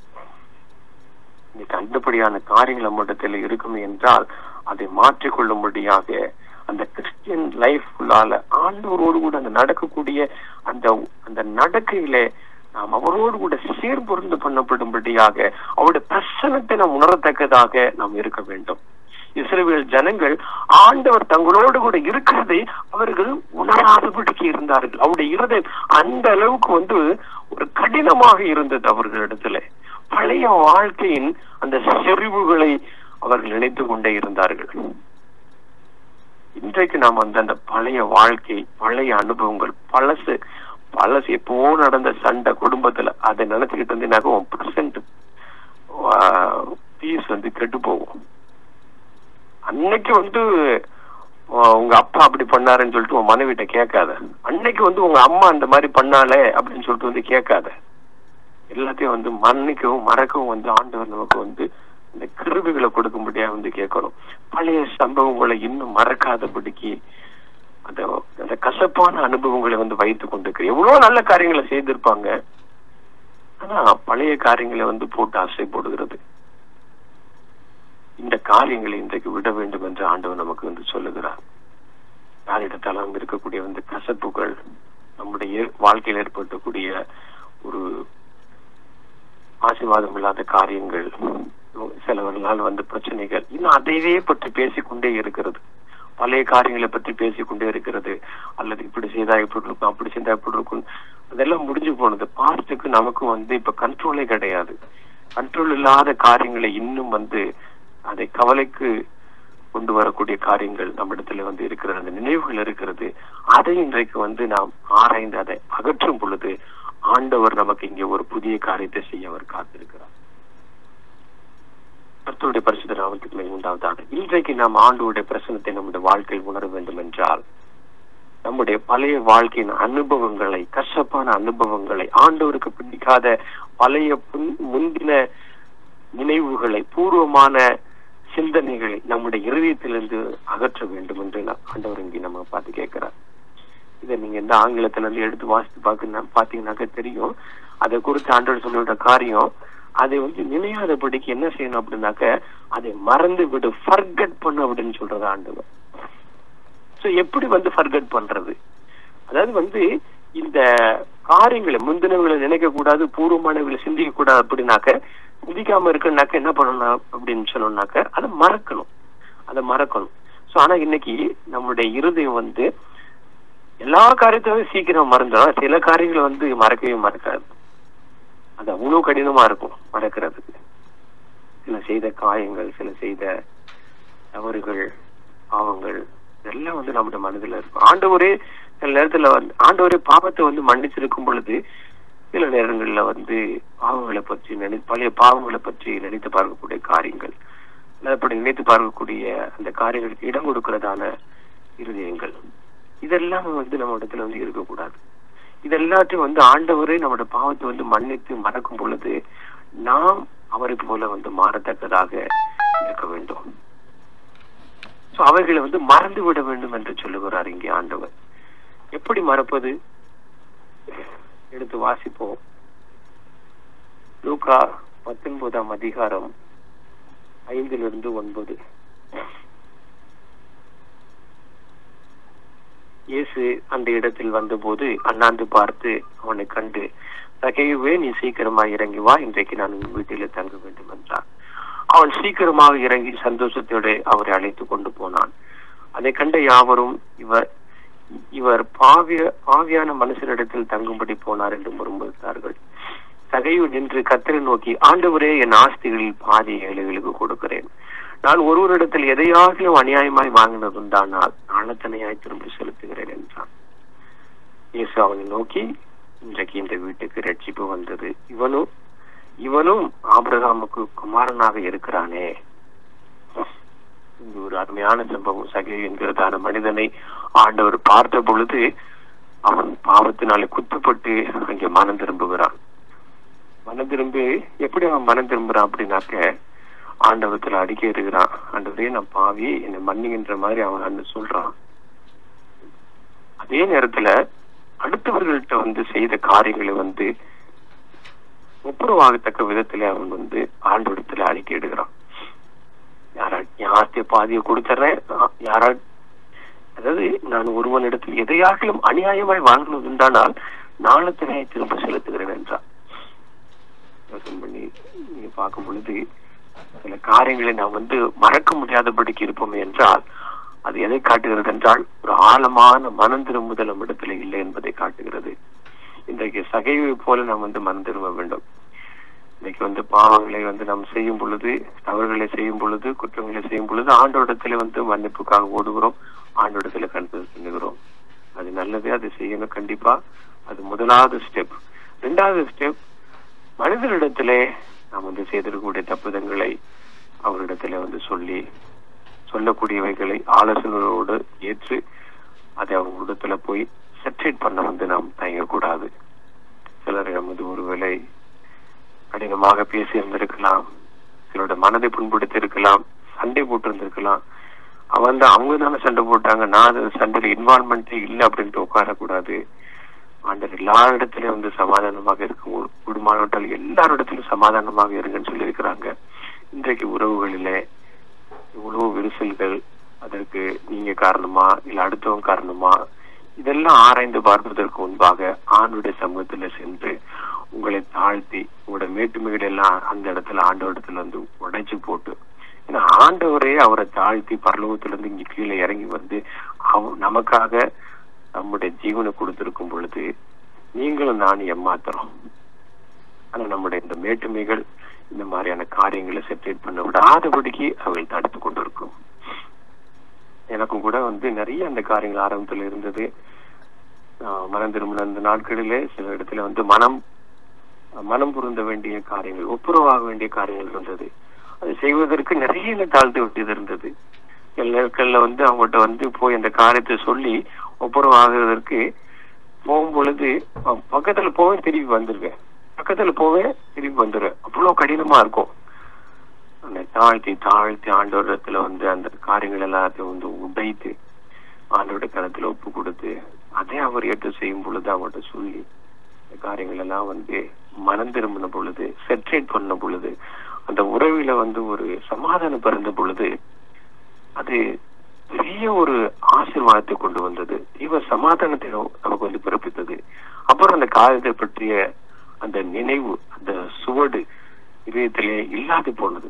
இன்னைக்கு அந்தபடியான காரியங்கள் நம்மிடத்தில் இருக்குமே என்றால் அதை மாற்றிக்கொள்ளும்படியாக அந்த கிறிஸ்டியன் லைஃப் உள்ளால ஆண்டவரோடு கூட அந்த நடக்கக்கூடிய அந்த அந்த நடக்கையில நாம் அவரோடு கூட சீர்பொருந்து பண்ணப்படும்படியாக அவருடைய பிரசனத்தை நாம் உணரத்தக்கதாக நாம் இருக்க வேண்டும் இஸ்ரேல் ஜனங்கள் ஆண்டவர் தங்களோடு கூட இருக்கிறதை அவர்கள் உணராதபடிக்கு இருந்தார்கள் அவருடைய இருதயம் அந்த அளவுக்கு வந்து ஒரு கடினமாக இருந்தது அவர்களிடத்துல பழைய வாழ்க்கையின் அந்த செறிவுகளை அவர்கள் நினைத்து கொண்டே இருந்தார்கள் இன்றைக்கு நாம் வந்து அந்த பழைய வாழ்க்கை பழைய அனுபவங்கள் பழசு பழசு எப்போ நடந்த சண்டை குடும்பத்துல அதை நினைச்சுக்கிட்டு இருந்தீங்கன்னாக்க உன் பர்சன்ட் பீஸ் வந்து கெட்டு போகும் அன்னைக்கு வந்து உங்க அப்பா அப்படி பண்ணாருன்னு சொல்லிட்டு உன் மனைவிட்ட கேட்காத அன்னைக்கு வந்து உங்க அம்மா அந்த மாதிரி பண்ணாலே அப்படின்னு சொல்லிட்டு வந்து கேட்காத எல்லாத்தையும் வந்து மன்னிக்கவும் மறக்கவும் வந்து ஆண்டவர் நமக்கு வந்து இந்த கிருபிகளை கொடுக்கும்படியா வந்து கேட்கணும் பழைய சம்பவங்களை இன்னும் மறக்காதபடிக்கு அந்த அந்த கசப்பான அனுபவங்களை வந்து வைத்துக் கொண்டிருக்கிறேன் எவ்வளவு நல்ல காரியங்களை செய்திருப்பாங்க ஆனா பழைய காரியங்களை வந்து போட்டு ஆசை போடுகிறது இந்த காரியங்களை இன்றைக்கு விட வேண்டும் என்று ஆண்டவர் நமக்கு வந்து சொல்லுகிறார் யாரிடத்தாலும் இருக்கக்கூடிய வந்து கசப்புகள் நம்முடைய ஏ- வாழ்க்கையில் ஏற்பட்டக்கூடிய ஒரு ஆசீர்வாதம் இல்லாத காரியங்கள் சிலவர்களால் வந்து பிரச்சனைகள் இன்னும் அதையே பற்றி பேசிக்கொண்டே இருக்கிறது பழைய காரியங்களை பற்றி பேசிக்கொண்டே இருக்கிறது அல்லது இப்படி செய்தா இப்படி இருக்கும் அப்படி செய்தா இப்படி இருக்கும் அதெல்லாம் முடிஞ்சு போனது பாஸ்டுக்கு நமக்கு வந்து இப்ப கண்ட்ரோலே கிடையாது கண்ட்ரோல் இல்லாத காரியங்களை இன்னும் வந்து அதை கவலைக்கு கொண்டு வரக்கூடிய காரியங்கள் நம்மிடத்துல வந்து இருக்கிறது அந்த நினைவுகள் இருக்கிறது அதை இன்றைக்கு வந்து நாம் ஆராய்ந்து அதை அகற்றும் பொழுது ஆண்டவர் நமக்கு இங்கே ஒரு புதிய காரியத்தை செய்ய அவர் காத்திருக்கிறார் கர்த்தருடைய பரிசுத்த நாமத்துக்கு மேல் உண்டாவதாக இன்றைக்கு நாம் ஆண்டவருடைய பிரசனத்தை நம்முடைய வாழ்க்கையில் உணர வேண்டும் என்றால் நம்முடைய பழைய வாழ்க்கையின் அனுபவங்களை கசப்பான அனுபவங்களை ஆண்டவருக்கு பிடிக்காத பழைய புன்- முந்தின நினைவுகளை பூர்வமான சிந்தனைகளை நம்முடைய இருதயத்திலிருந்து அகற்ற வேண்டும் என்று நான் ஆண்டவர் இங்கே நம்ம பார்த்து கேட்கிறார் இதை நீங்க இந்த ஆங்கிலத்துல இருந்து எடுத்து வாசித்து பார்க்க பாத்தீங்கன்னாக்க தெரியும் அதை குறித்து ஆண்டவர் சொல்லிவிட்ட காரியம் அதை வந்து நினையாதபடிக்கு என்ன செய்யணும் அப்படின்னாக்க அதை மறந்து விடு ஃபர்கட் பண்ணு அப்படின்னு சொல்றது ஆண்டவர் சோ எப்படி வந்து ஃபர்கட் பண்றது அதாவது வந்து இந்த காரியங்களை முந்தினவங்களை நினைக்க கூடாது பூர்வமானவங்களை சிந்திக்க கூடாது அப்படின்னாக்க சிந்திக்காம இருக்குன்னாக்க என்ன பண்ணணும் அப்படின்னு சொன்னோம்னாக்க அதை மறக்கணும் அதை மறக்கணும் சோ ஆனா இன்னைக்கு நம்முடைய இருதயம் வந்து எல்லா காரியத்தையும் சீக்கிரம் மறந்துடும் சில காரியங்களை வந்து மறக்கவே மறக்காது அது அவ்வளவு கடினமா இருக்கும் மறக்கிறதுக்கு சில செய்த காயங்கள் சில செய்த தவறுகள் பாவங்கள் இதெல்லாம் வந்து நம்முடைய மனதில் இருக்கும் ஆண்டவரே சில நேரத்துல வந்து ஆண்டவரே பாவத்தை வந்து மன்னிச்சிருக்கும் பொழுது சில நேரங்கள்ல வந்து பாவங்களை பற்றி நினை பழைய பாவங்களை பற்றி நினைத்து பார்க்கக்கூடிய காரியங்கள் அல்லது அப்படி நினைத்து பார்க்கக்கூடிய அந்த காரியங்களுக்கு இடம் கொடுக்கிறதான இருதயங்கள் இதெல்லாம் வந்து நம்ம இடத்துல வந்து இருக்கக்கூடாது இதெல்லாத்தையும் வந்து ஆண்டவரே நம்மளோட பாவத்தை வந்து மன்னித்து மறக்கும் பொழுது நாம் அவரை போல வந்து மாறத்தக்கதாக இருக்க வேண்டும் சோ அவைகளை வந்து மறந்து விட வேண்டும் என்று சொல்லுகிறார் இங்கே ஆண்டவர் எப்படி மறப்பது எடுத்து வாசிப்போம் லூகா பத்தொன்பதாம் அதிகாரம் ஐந்திலிருந்து ஒன்பது இயேசு அந்த இடத்தில் வந்தபோது அண்ணாந்து பார்த்து அவனை கண்டு தகையுவே நீ சீக்கிரமாக இறங்கி வா இன்றைக்கு நான் உன் வீட்டிலே தங்க வேண்டும் என்றான் அவன் சீக்கிரமாக இறங்கி சந்தோஷத்தோடு அவரை அழைத்து கொண்டு போனான் அதை கண்ட யாவரும் இவர் இவர் பாவிய பாவியான மனுஷரிடத்தில் தங்கும்படி போனார் என்று முறுமுறுத்தார்கள் தகையு நின்று கத்தரை நோக்கி ஆண்டவரே என் ஆஸ்திகளில் பாதி ஏழைகளுக்கு கொடுக்கிறேன் நான் ஒருவரிடத்தில் எதையாகிலும் அநியாயமாய் வாங்கினதுண்டானால் நாணத்தனையாய் திரும்பி செலுத்துகிறேன் என்றான் இயேசு அவனை நோக்கி இன்றைக்கு இந்த வீட்டுக்கு ரட்சிப்பு வந்தது இவனும் இவனும் ஆபிரகாமுக்கு குமாரனாக இருக்கிறானே இந்த ஒரு அருமையான சம்பவம் சகை என்கிறதான மனிதனை ஆண்டவர் பார்த்த பொழுது அவன் பாவத்தினாலே குத்துப்பட்டு அங்கே மனம் திரும்புகிறான் மனம் திரும்பி எப்படி அவன் மனம் திரும்புறான் அப்படின்னாக்க ஆண்டவத்துல அடிக்க இருக்கிறான் ஆண்டவரே நான் பாவி என்னை மன்னிகின்ற மாதிரி அவன் வந்து சொல்றான் அதே நேரத்துல அடுத்தவர்கள்ட்ட வந்து செய்த காரியங்களை வந்து ஒப்புரவாகத்தக்க விதத்துல அவன் வந்து ஆண்டவரத்துல அறிக்கையிடுகிறான் யாரா யார்கிட்ட பாதியை கொடுத்துறேன் யாரா அதாவது நான் ஒருவனிடத்தில் எதையாகிலும் அநியாயமாய் வாங்கினதுண்டானால் நாளத்தினை திரும்ப செலுத்துகிறேன் என்றான் யோசனை பண்ணி நீங்க பார்க்கும் பொழுது சில காரியங்களை நாம் வந்து மறக்க முடியாதபடிக்கு இருப்போம் என்றால் அது எதை காட்டுகிறது என்றால் ஒரு ஆழமான மனம் திரும்புதல் நம்மிடத்துல இல்லை என்பதை காட்டுகிறது இன்றைக்கு சகைவை போல நாம் வந்து மனம் திரும்ப வேண்டும் இன்னைக்கு வந்து பாவங்களை வந்து நாம் செய்யும் பொழுது தவறுகளை செய்யும் பொழுது குற்றங்களை செய்யும் பொழுது ஆண்டோடத்துல வந்து மன்னிப்புக்காக ஓடுகிறோம் ஆண்டோடத்துல கன்ஃபியூஸ் பண்ணுகிறோம் அது நல்லது அது செய்யணும் கண்டிப்பா அது முதலாவது ஸ்டெப் ரெண்டாவது ஸ்டெப் மனிதரிடத்திலே நாம் வந்து செய்திருக்கக்கூடிய தப்புதங்களை அவரிடத்துல வந்து சொல்லி சொல்லக்கூடியவைகளை ஆலோசனையோடு ஏற்று அதை அவங்களிடத்துல போய் செட்ரேட் பண்ண வந்து நாம் தயங்கக்கூடாது சிலர் நமது ஒருவேளை கடினமாக பேசி இருந்திருக்கலாம் சிலரோட மனதை புண்படுத்தி இருக்கலாம் சண்டை போட்டு இருந்திருக்கலாம் அவன் தான் அவங்க தானே சண்டை போட்டாங்க நான் அது சண்டையில இன்வால்மெண்ட்டே இல்லை அப்படின்ட்டு உட்காரக்கூடாது ஆண்டவர் எல்லா இடத்துலயும் வந்து சமாதானமாக இருக்கும் குடும்பமானவர்கள் எல்லாரிடத்திலும் சமாதானமாக இருங்கன்னு சொல்லியிருக்கிறாங்க இன்றைக்கு உறவுகளிலே இவ்வளவு விரிசல்கள் அதற்கு நீங்க காரணமா இல்ல அடுத்தவங்க காரணமா இதெல்லாம் ஆராய்ந்து பார்ப்பதற்கு முன்பாக ஆண்டுடைய சமூகத்துல சென்று உங்களை தாழ்த்தி உங்களோட மேட்டுமைகள் எல்லாம் அந்த இடத்துல ஆண்டவரிடத்துல வந்து உடைச்சு போட்டு ஏன்னா ஆண்டவரே அவரை தாழ்த்தி பரலோகத்துல இருந்து இங்க கீழே இறங்கி வந்து அவ நமக்காக நம்முடைய ஜீவனை கொடுத்திருக்கும் பொழுது நீங்களும் நானும் ஏமாத்துறோம் ஆனா நம்முடைய இந்த மேட்டுமைகள் இந்த மாதிரியான காரியங்களை செப்பரேட் பண்ண விடாதபடிக்கு அவள் தடுத்து கொண்டிருக்கும் எனக்கும் கூட வந்து நிறைய அந்த காரியங்கள் ஆரம்பத்துல இருந்தது ஆஹ் மனம் திரும்பின அந்த நாட்களிலே சில இடத்துல வந்து மனம் மனம் பொருந்த வேண்டிய காரியங்கள் ஒப்புரவாக வேண்டிய காரியங்கள் இருந்தது அது செய்வதற்கு நிறைய தாழ்த்து வேண்டியது இருந்தது சில நாட்கள்ல வந்து அவங்ககிட்ட வந்து போய் அந்த காரியத்தை சொல்லி ஒப்புரவாகிறதற்கு போகும் பொழுது அஹ் பக்கத்துல போவேன் திரும்பி வந்துருவேன் பக்கத்துல போவேன் திரும்பி வந்துருவேன் அவ்வளவு கடினமா இருக்கும் அந்த தாழ்த்தி தாழ்த்தி ஆண்டோரத்துல வந்து அந்த காரியங்கள் எல்லாத்தையும் வந்து உடைத்து ஆண்டோட கரத்துல ஒப்பு கொடுத்து அதே அவர் ஏற்று செய்யும் பொழுது அவர்கிட்ட சொல்லி இந்த காரியங்கள் எல்லாம் வந்து மனம் திரும்பின பொழுது செட்ரேட் பண்ண பொழுது அந்த உறவில வந்து ஒரு சமாதானம் பிறந்த பொழுது அது பெரிய ஒரு ஆசீர்வாதத்தை கொண்டு வந்தது இவ சமாதானத்தை நமக்கு வந்து பிறப்பித்தது அப்புறம் அந்த காரியத்தை பற்றிய அந்த நினைவு அந்த சுவடு இதயத்திலே இல்லாது போனது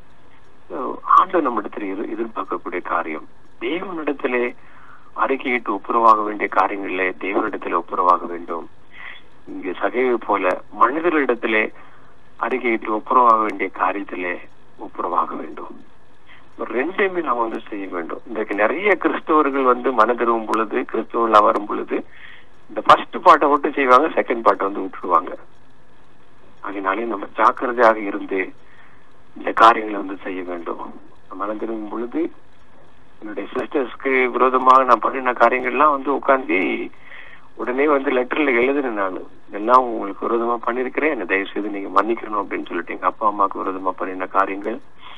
ஆண்டு நம்மிடத்தில் எதிர் எதிர்பார்க்கக்கூடிய காரியம் தேவனிடத்திலே அறிக்கையிட்டு ஒப்புரவாக வேண்டிய காரியங்களிலே தேவனிடத்திலே ஒப்புரவாக வேண்டும் இங்கு சகைவை போல மனிதர்களிடத்திலே அறிக்கையிட்டு ஒப்புரவாக வேண்டிய காரியத்திலே ஒப்புரவாக வேண்டும் ரெண்டையுமே நாம் வந்து செய்ய வேண்டும் இன்றைக்கு நிறைய கிறிஸ்தவர்கள் வந்து மனதிருவும் பொழுது கிறிஸ்தவர்களா வரும் பொழுது இந்த ஃபர்ஸ்ட் பாட்டை மட்டும் செய்வாங்க செகண்ட் பாட்டை வந்து விட்டுருவாங்க அதனாலே நம்ம ஜாக்கிரதையாக இருந்து இந்த காரியங்களை வந்து செய்ய வேண்டும் மனம் திரும்பும் பொழுது என்னுடைய சிஸ்டர்ஸ்க்கு விரோதமாக நான் பண்ணின காரியங்கள்லாம் வந்து உட்காந்து உடனே வந்து லெட்டர்ல எழுதுனேன் நான் இதெல்லாம் உங்களுக்கு விரோதமா பண்ணிருக்கிறேன் என்ன தயவு செய்து நீங்க மன்னிக்கணும் அப்படின்னு சொல்லிட்டு எங்க அப்பா அம்மாவுக்கு விரோதமா பண்ணின காரியங்கள்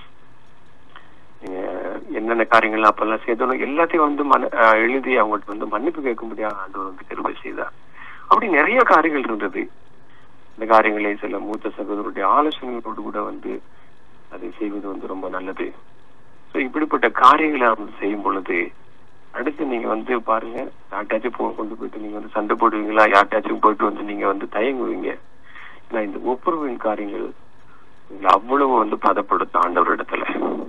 நீங்க என்னென்ன காரியங்கள் அப்பெல்லாம் செய்தோம் எல்லாத்தையும் வந்து மன எழுதி அவங்கள்ட்ட வந்து மன்னிப்பு கேட்கும்படியாக ஆண்டவர் வந்து கிருபை செய்தார் அப்படி நிறைய காரியங்கள் இருந்தது இந்த காரியங்களை சில மூத்த சகோதரருடைய ஆலோசனைகளோடு கூட வந்து அதை செய்வது வந்து ரொம்ப நல்லது ஸோ இப்படிப்பட்ட காரியங்களை வந்து செய்யும் பொழுது அடுத்து நீங்க வந்து பாருங்க யார்ட்டாச்சும் போ கொண்டு போயிட்டு நீங்க வந்து சண்டை போடுவீங்களா யார்ட்டாச்சும் போயிட்டு வந்து நீங்க வந்து தயங்குவீங்க ஏன்னா இந்த ஒப்புரவின் காரியங்கள் அவ்வளவு வந்து பதப்படுத்தும் ஆண்டவரிடத்துல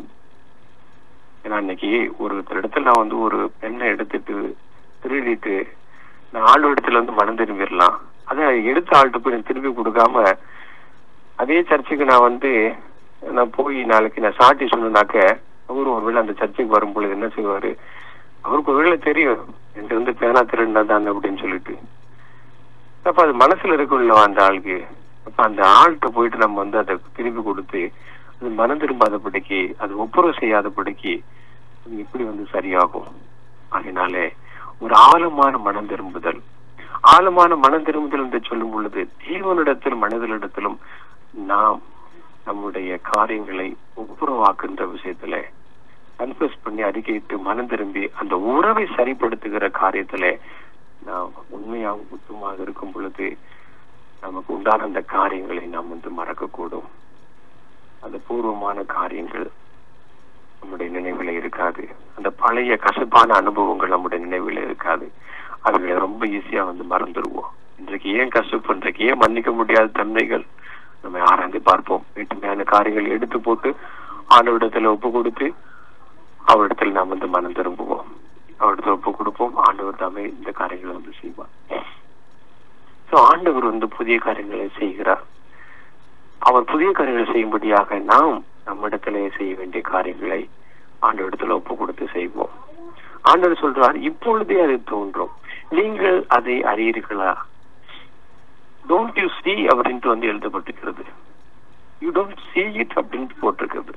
ஏன்னா இன்னைக்கு ஒரு இடத்துல நான் வந்து ஒரு பெண்ணை எடுத்துட்டு திருடிட்டு நான் ஆள் இடத்துல வந்து மனம் திரும்பிடலாம் அதை எடுத்த ஆள்கிட்ட போய் திருப்பி கொடுக்காம அதே சர்ச்சுக்கு நான் வந்து நான் போய் நாளைக்கு நான் சாட்டி சொன்னாக்க அவரு ஒருவேளை அந்த சர்ச்சுக்கு வரும் பொழுது என்ன செய்வாரு அவருக்கு ஒருவேளை தெரியும் என்கிட்ட வந்து பேனா திருடினா தான் அப்படின்னு சொல்லிட்டு அப்ப அது மனசுல இருக்குல்ல அந்த ஆளுக்கு அப்ப அந்த ஆள்கிட்ட போயிட்டு நம்ம வந்து அதை திருப்பி கொடுத்து அது மனம் திரும்பாதபடிக்கு அது ஒப்புரவு செய்யாதபடிக்கு இப்படி வந்து சரியாகும் அதனாலே ஒரு ஆழமான மனம் திரும்புதல் ஆழமான மனம் திரும்புதல் என்று சொல்லும் பொழுது தேவனிடத்திலும் மனிதனிடத்திலும் நாம் நம்முடைய காரியங்களை ஒப்புரவாக்குன்ற விஷயத்துல கன்ஃபியூஸ் பண்ணி அறிக்கையிட்டு மனம் திரும்பி அந்த உறவை சரிப்படுத்துகிற காரியத்துல நாம் உண்மையாக உத்தமாக இருக்கும் பொழுது நமக்கு உண்டான அந்த காரியங்களை நாம் வந்து மறக்கக்கூடும் அந்த பூர்வமான காரியங்கள் நம்முடைய நினைவுல இருக்காது அந்த பழைய கசப்பான அனுபவங்கள் நம்முடைய நினைவுல இருக்காது அதுகளை ரொம்ப ஈஸியா வந்து மறந்துடுவோம் இன்றைக்கு ஏன் கசப்பு இன்றைக்கு ஏன் மன்னிக்க முடியாத தன்மைகள் நம்ம ஆராய்ந்து பார்ப்போம் வீட்டுமையான காரியங்கள் எடுத்து போட்டு ஆண்டவரிடத்துல ஒப்பு கொடுத்து அவரிடத்துல நாம் வந்து மனம் திரும்புவோம் அவரிடத்துல ஒப்பு கொடுப்போம் ஆண்டவர் தாமே இந்த காரியங்களை வந்து செய்வார் சோ ஆண்டவர் வந்து புதிய காரியங்களை செய்கிறார் அவர் புதிய காரியங்களை செய்யும்படியாக நாம் நம்மிடத்திலே செய்ய வேண்டிய காரியங்களை ஆண்டவரிடத்துல ஒப்பு கொடுத்து செய்வோம் ஆண்டவர் சொல்றார் இப்பொழுதே அது தோன்றும் நீங்கள் அதை அறியீர்களா டோன்ட் யூ சி அப்படின்ட்டு வந்து எழுதப்பட்டிருக்கிறது யூ டோன்ட் சி இட் அப்படின்ட்டு போட்டிருக்கிறது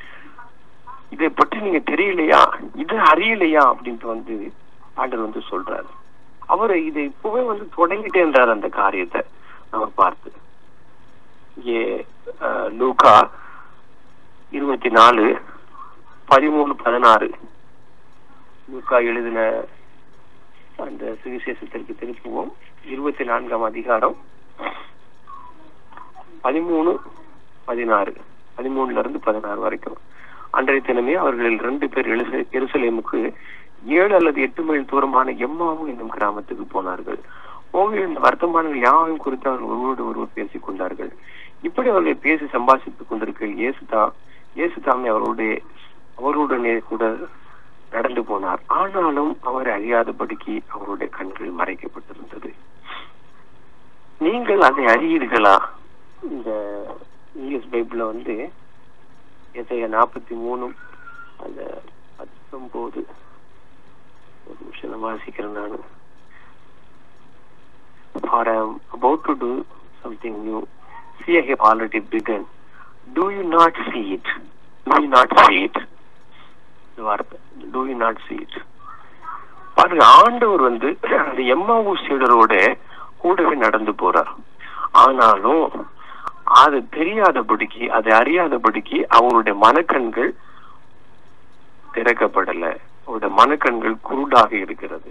இதை பற்றி நீங்க தெரியலையா இது அறியலையா அப்படின்ட்டு வந்து ஆண்டவர் வந்து சொல்றாரு அவர் இதை இப்பவே வந்து தொடங்கிட்டே இருந்தார் அந்த காரியத்தை நம்ம பார்த்து இங்கே அஹ், லூக்கா இருபத்தி நாலு பதிமூணு பதினாறு லூக்கா எழுதின அந்த சுவிசேஷத்திற்கு திருப்புவோம் இருபத்தி நான்காம் அதிகாரம் பதிமூணு பதினாறு பதிமூணுல இருந்து பதினாறு வரைக்கும் அன்றைய தினமே அவர்களில் ரெண்டு பேர் எருச- எருசலேமுக்கு ஏழு அல்லது எட்டு மைல் தூரமான எம்மாவு என்னும் கிராமத்துக்கு போனார்கள் போகிற இந்த வர்த்தமானங்கள் யாவையும் குறித்து அவர்கள் ஒருவரோடு ஒருவர் பேசிக் கொண்டார்கள் இப்படி அவர்கள் பேசி சம்பாஷித்துக் கொண்டிருக்கையில் இயேசுதா இயேசுதாமே அவருடைய அவருடனே கூட நடந்து போனார் ஆனாலும் அவர் அறியாதபடிக்கு அவருடைய கண்கள் மறைக்கப்பட்டிருந்தது நீங்கள் அதை அறியீர்களா இந்த இங்கிலீஷ் பைபிள்ல வந்து எதைய நாற்பத்தி மூணு அந்த பத்தொன்பது ஒரு நிமிஷம் நான் வாசிக்கிறேன் நான் For I am about to do something new. See, I have already begun. Do you not see it? Do you not see it? இந்த வார்த்தை do you not see it? பாருங்க ஆண்டவர் வந்து அந்த எம்மாவு சீடரோட கூடவே நடந்து போறார் ஆனாலும் அது தெரியாதபடிக்கு அதை அறியாதபடிக்கு அவருடைய மனக்கண்கள் திறக்கப்படல அவருடைய மனக்கண்கள் குருடாக இருக்கிறது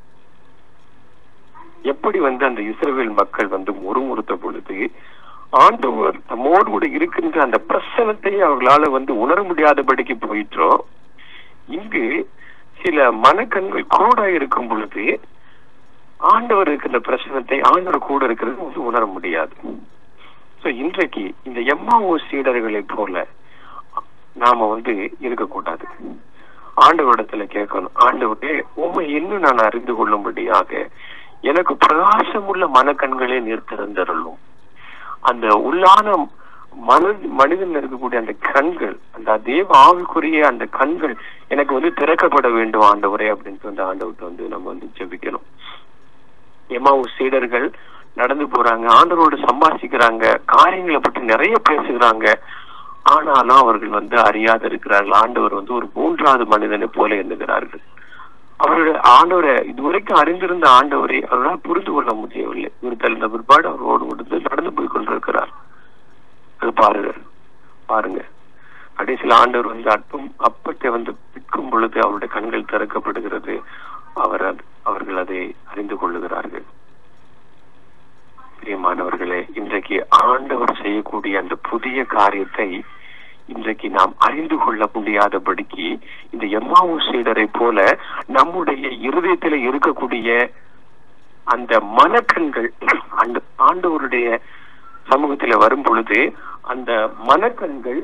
எப்படி வந்து அந்த இஸ்ரவேல் மக்கள் வந்து முறுமுறுத்த பொழுது ஆண்டவர் தம்மோடு கூட இருக்கின்ற அந்த பிரசனத்தை அவர்களால வந்து உணர முடியாதபடிக்கு போயிற்றோ இங்கு சில மனக்கண்கள் குருடா இருக்கும் பொழுது ஆண்டவர் இருக்கின்ற பிரசனத்தை ஆண்டவர் கூட இருக்கிறது வந்து உணர முடியாது சோ இன்றைக்கு இந்த எம்மாவோ சீடர்களை போல நாம வந்து இருக்கக்கூடாது ஆண்டவரிடத்துல கேட்கணும் ஆண்டவரே உண்மை இன்னும் நான் அறிந்து கொள்ளும்படியாக எனக்கு பிரகாசமுள்ள மனக்கண்களே நீர் திறந்தருளும் அந்த உள்ளான மன மனிதன் இருக்கக்கூடிய அந்த கண்கள் அந்த தேவ ஆவிக்குரிய அந்த கண்கள் எனக்கு வந்து திறக்கப்பட வேண்டும் ஆண்டவரே அப்படின்ட்டு வந்து ஆண்டவர்கிட்ட வந்து நம்ம வந்து ஜெபிக்கணும் எமாவு சீடர்கள் நடந்து போறாங்க ஆண்டவரோடு சம்பாஷிக்கிறாங்க காரியங்களை பற்றி நிறைய பேசுகிறாங்க ஆனாலும் அவர்கள் வந்து அறியாத இருக்கிறார்கள் ஆண்டவர் வந்து ஒரு மூன்றாவது மனிதனை போல எண்ணுகிறார்கள் அவருடைய ஆண்டவரை இதுவரைக்கும் அறிந்திருந்த ஆண்டவரை அவர்களால் புரிந்து கொள்ள முடியவில்லை இவர் தெரிந்த பிற்பாடு அவரோடு கொடுத்து நடந்து போய் கொண்டிருக்கிறார் அது பாருங்க பாருங்க கடைசியில் ஆண்டவர் வந்து அற்பம் அப்பத்தை வந்து பிற்கும் பொழுது அவருடைய கண்கள் திறக்கப்படுகிறது அவர் அது- அவர்கள் அதை அறிந்து கொள்ளுகிறார்கள் பிரியமானவர்களே இன்றைக்கு ஆண்டவர் செய்யக்கூடிய அந்த புதிய காரியத்தை இன்றைக்கு நாம் அறிந்து கொள்ள முடியாதபடிக்கு இந்த எம்மாவு சீடரை போல நம்முடைய இருதயத்தில் இருக்கக்கூடிய அந்த மனக்கண்கள் அந்த ஆண்டவருடைய சமூகத்தில் வரும் பொழுது அந்த மனக்கண்கள்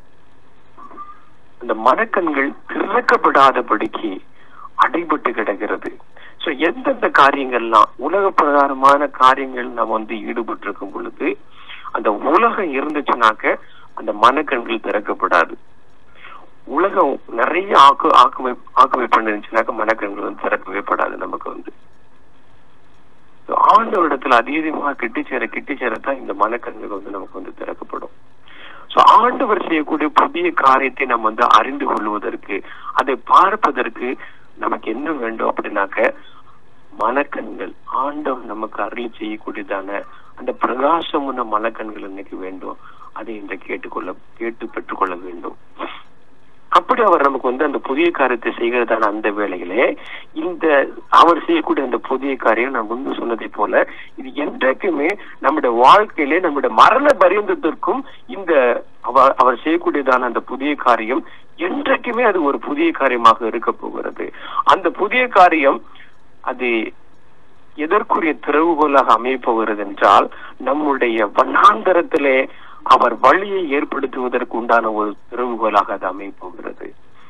அந்த மனக்கண்கள் திறக்கப்படாதபடிக்கு அடைபட்டு கிடக்கிறது சோ எந்தெந்த காரியங்கள்லாம் உலக பிரகாரமான காரியங்கள் நம்ம வந்து ஈடுபட்டு இருக்கும் பொழுது அந்த உலகம் இருந்துச்சுனாக்க அந்த மனக்கண்கள் திறக்கப்படாது உலகம் நிறைய ஆக்கு ஆக்குமை ஆக்குமை பண்ணிருந்துச்சுனாக்க மனக்கண்கள் வந்து திறக்கவே படாது நமக்கு வந்து So, ஆண்டவரிடத்துல அதிகமாக கிட்டி சேர கிட்டி சேரத்தான் இந்த மனக்கண்கள் வந்து நமக்கு வந்து திறக்கப்படும் சோ ஆண்டவர் செய்யக்கூடிய புதிய காரியத்தை நம்ம வந்து அறிந்து கொள்வதற்கு அதை பார்ப்பதற்கு நமக்கு என்ன வேண்டும் அப்படின்னாக்க மனக்கண்கள் ஆண்டவர் நமக்கு அருள் செய்யக்கூடியதான அந்த பிரகாசம் உள்ள மனக்கண்கள் இன்னைக்கு வேண்டும் அதை இந்த கேட்டுக்கொள்ள கேட்டு பெற்றுக்கொள்ள வேண்டும் அப்படி அவர் நமக்கு வந்து அந்த புதிய காரியத்தை செய்கிறதான அந்த வேளையிலே இந்த அவர் செய்யக்கூடிய அந்த புதிய காரியம் நான் முன்பு சொன்னதை போல இது என்றைக்குமே நம்முடைய வாழ்க்கையிலே நம்முடைய மரண பரியந்தத்திற்கும் இந்த அவ- அவர் செய்யக்கூடியதான அந்த புதிய காரியம் என்றைக்குமே அது ஒரு புதிய காரியமாக இருக்க போகிறது அந்த புதிய காரியம் அது எதற்குரிய திறவுகோலாக அமையப் போகிறது என்றால் நம்முடைய வண்ணாந்தரத்திலே அவர் வழியை ஏற்படுத்துவதற்கு உண்டான ஒரு திறவுகோலாக அது அமையப் போகிறது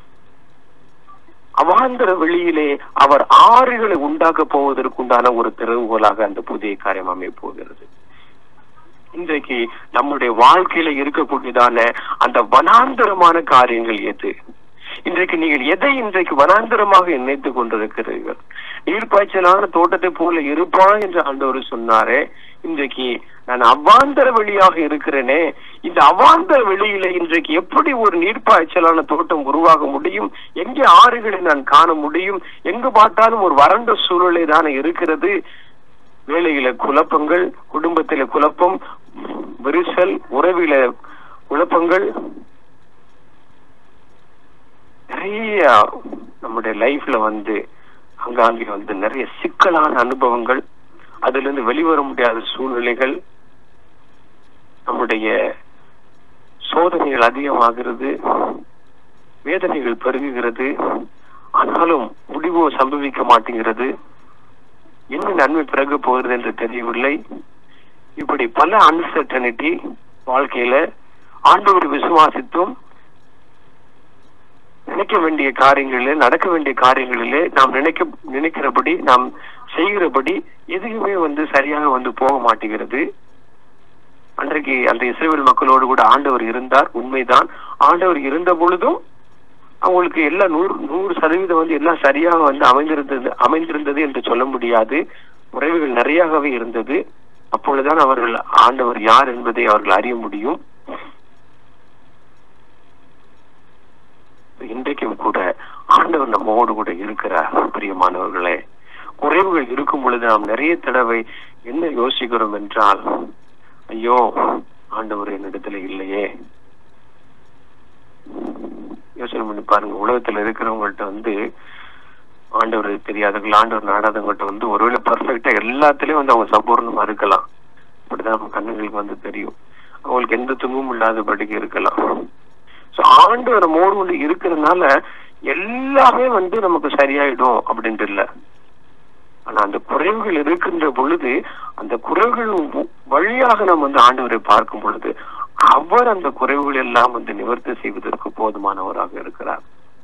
அவாந்தர வெளியிலே அவர் ஆறுகளை உண்டாக்க போவதற்கு உண்டான ஒரு திறவுகோலாக அந்த புதிய காரியம் அமையப் போகிறது இன்றைக்கு நம்முடைய வாழ்க்கையில இருக்கக்கூடியதான அந்த வனாந்தரமான காரியங்கள் எது இன்றைக்கு நீங்கள் எதை இன்றைக்கு வனாந்தரமாக நினைத்துக் கொண்டிருக்கிறீர்கள் நீர்ப்பாய்ச்சலான தோட்டத்தை போல இருப்பான் என்று ஆண்டவர் சொன்னாரே இன்றைக்கு நான் அவ்வாந்தர வெளியாக இருக்கிறேனே இந்த அவாந்தர வெளியில இன்றைக்கு எப்படி ஒரு நீர்ப்பாய்ச்சலான தோட்டம் உருவாக முடியும் எங்கே ஆறுகளை நான் காண முடியும் எங்கு பார்த்தாலும் ஒரு வறண்ட சூழ்நிலை தானே இருக்கிறது வேலையில குழப்பங்கள் குடும்பத்தில குழப்பம் விரிசல் உறவில குழப்பங்கள் நிறைய நம்முடைய லைஃப்ல வந்து அங்காங்கே வந்து நிறைய சிக்கலான அனுபவங்கள் அதுல இருந்து வெளிவர முடியாத சூழ்நிலைகள் நம்முடைய சோதனைகள் அதிகமாகிறது வேதனைகள் பெருகுகிறது ஆனாலும் முடிவோ சம்பவிக்க மாட்டேங்கிறது என்ன நன்மை பிறகு போகிறது என்று தெரியவில்லை இப்படி பல அன்சர்டனிட்டி வாழ்க்கையில ஆண்டவர் விசுவாசித்தும் நினைக்க வேண்டிய காரியங்களிலே நடக்க வேண்டிய காரியங்களிலே நாம் நினைக்க நினைக்கிறபடி நாம் செய்கிறபடி எதுவுமே வந்து சரியாக வந்து போக மாட்டேங்கிறது அன்றைக்கு அந்த இஸ்ரேல் மக்களோடு கூட ஆண்டவர் இருந்தார் உண்மைதான் ஆண்டவர் இருந்த பொழுதும் அவங்களுக்கு எல்லாம் நூறு நூறு சதவீதம் வந்து எல்லாம் சரியாக வந்து அமைந்திருந்தது அமைந்திருந்தது என்று சொல்ல முடியாது குறைவுகள் நிறையாகவே இருந்தது அப்பொழுதுதான் அவர்கள் ஆண்டவர் யார் என்பதை அவர்கள் அறிய முடியும் இன்றைக்கும் கூட ஆண்டவர் நம்மோடு கூட இருக்கிறார் பிரியமானவர்களே குறைவுகள் இருக்கும் பொழுது நாம் நிறைய தடவை என்ன யோசிக்கிறோம் என்றால் ஐயோ ஆண்டவர் என்னிடத்துல இல்லையே யோசனை பண்ணி பாருங்க உலகத்துல இருக்கிறவங்கள்ட்ட வந்து ஆண்டவர் தெரியாதவர்கள் ஆண்டவர் நாடாதவங்கள்ட்ட வந்து ஒருவேளை பர்ஃபெக்டா எல்லாத்துலயும் வந்து அவங்க சம்பூர்ணமா இருக்கலாம் அப்படிதான் நம்ம கண்ணுங்களுக்கு வந்து தெரியும் அவங்களுக்கு எந்த துன்பமும் இல்லாதபடிக்கு இருக்கலாம் சோ ஆண்டவர் மோடு கொண்டு இருக்கிறதுனால எல்லாமே வந்து நமக்கு சரியாயிடும் அப்படின்ட்டு இல்ல ஆனா அந்த குறைவுகள் இருக்கின்ற பொழுது அந்த குறைவுகள் வழியாக நம்ம வந்து ஆண்டவரை பார்க்கும் பொழுது அவர் அந்த குறைவுகள் எல்லாம் வந்து நிவர்த்தி செய்வதற்கு போதுமானவராக இருக்கிறார்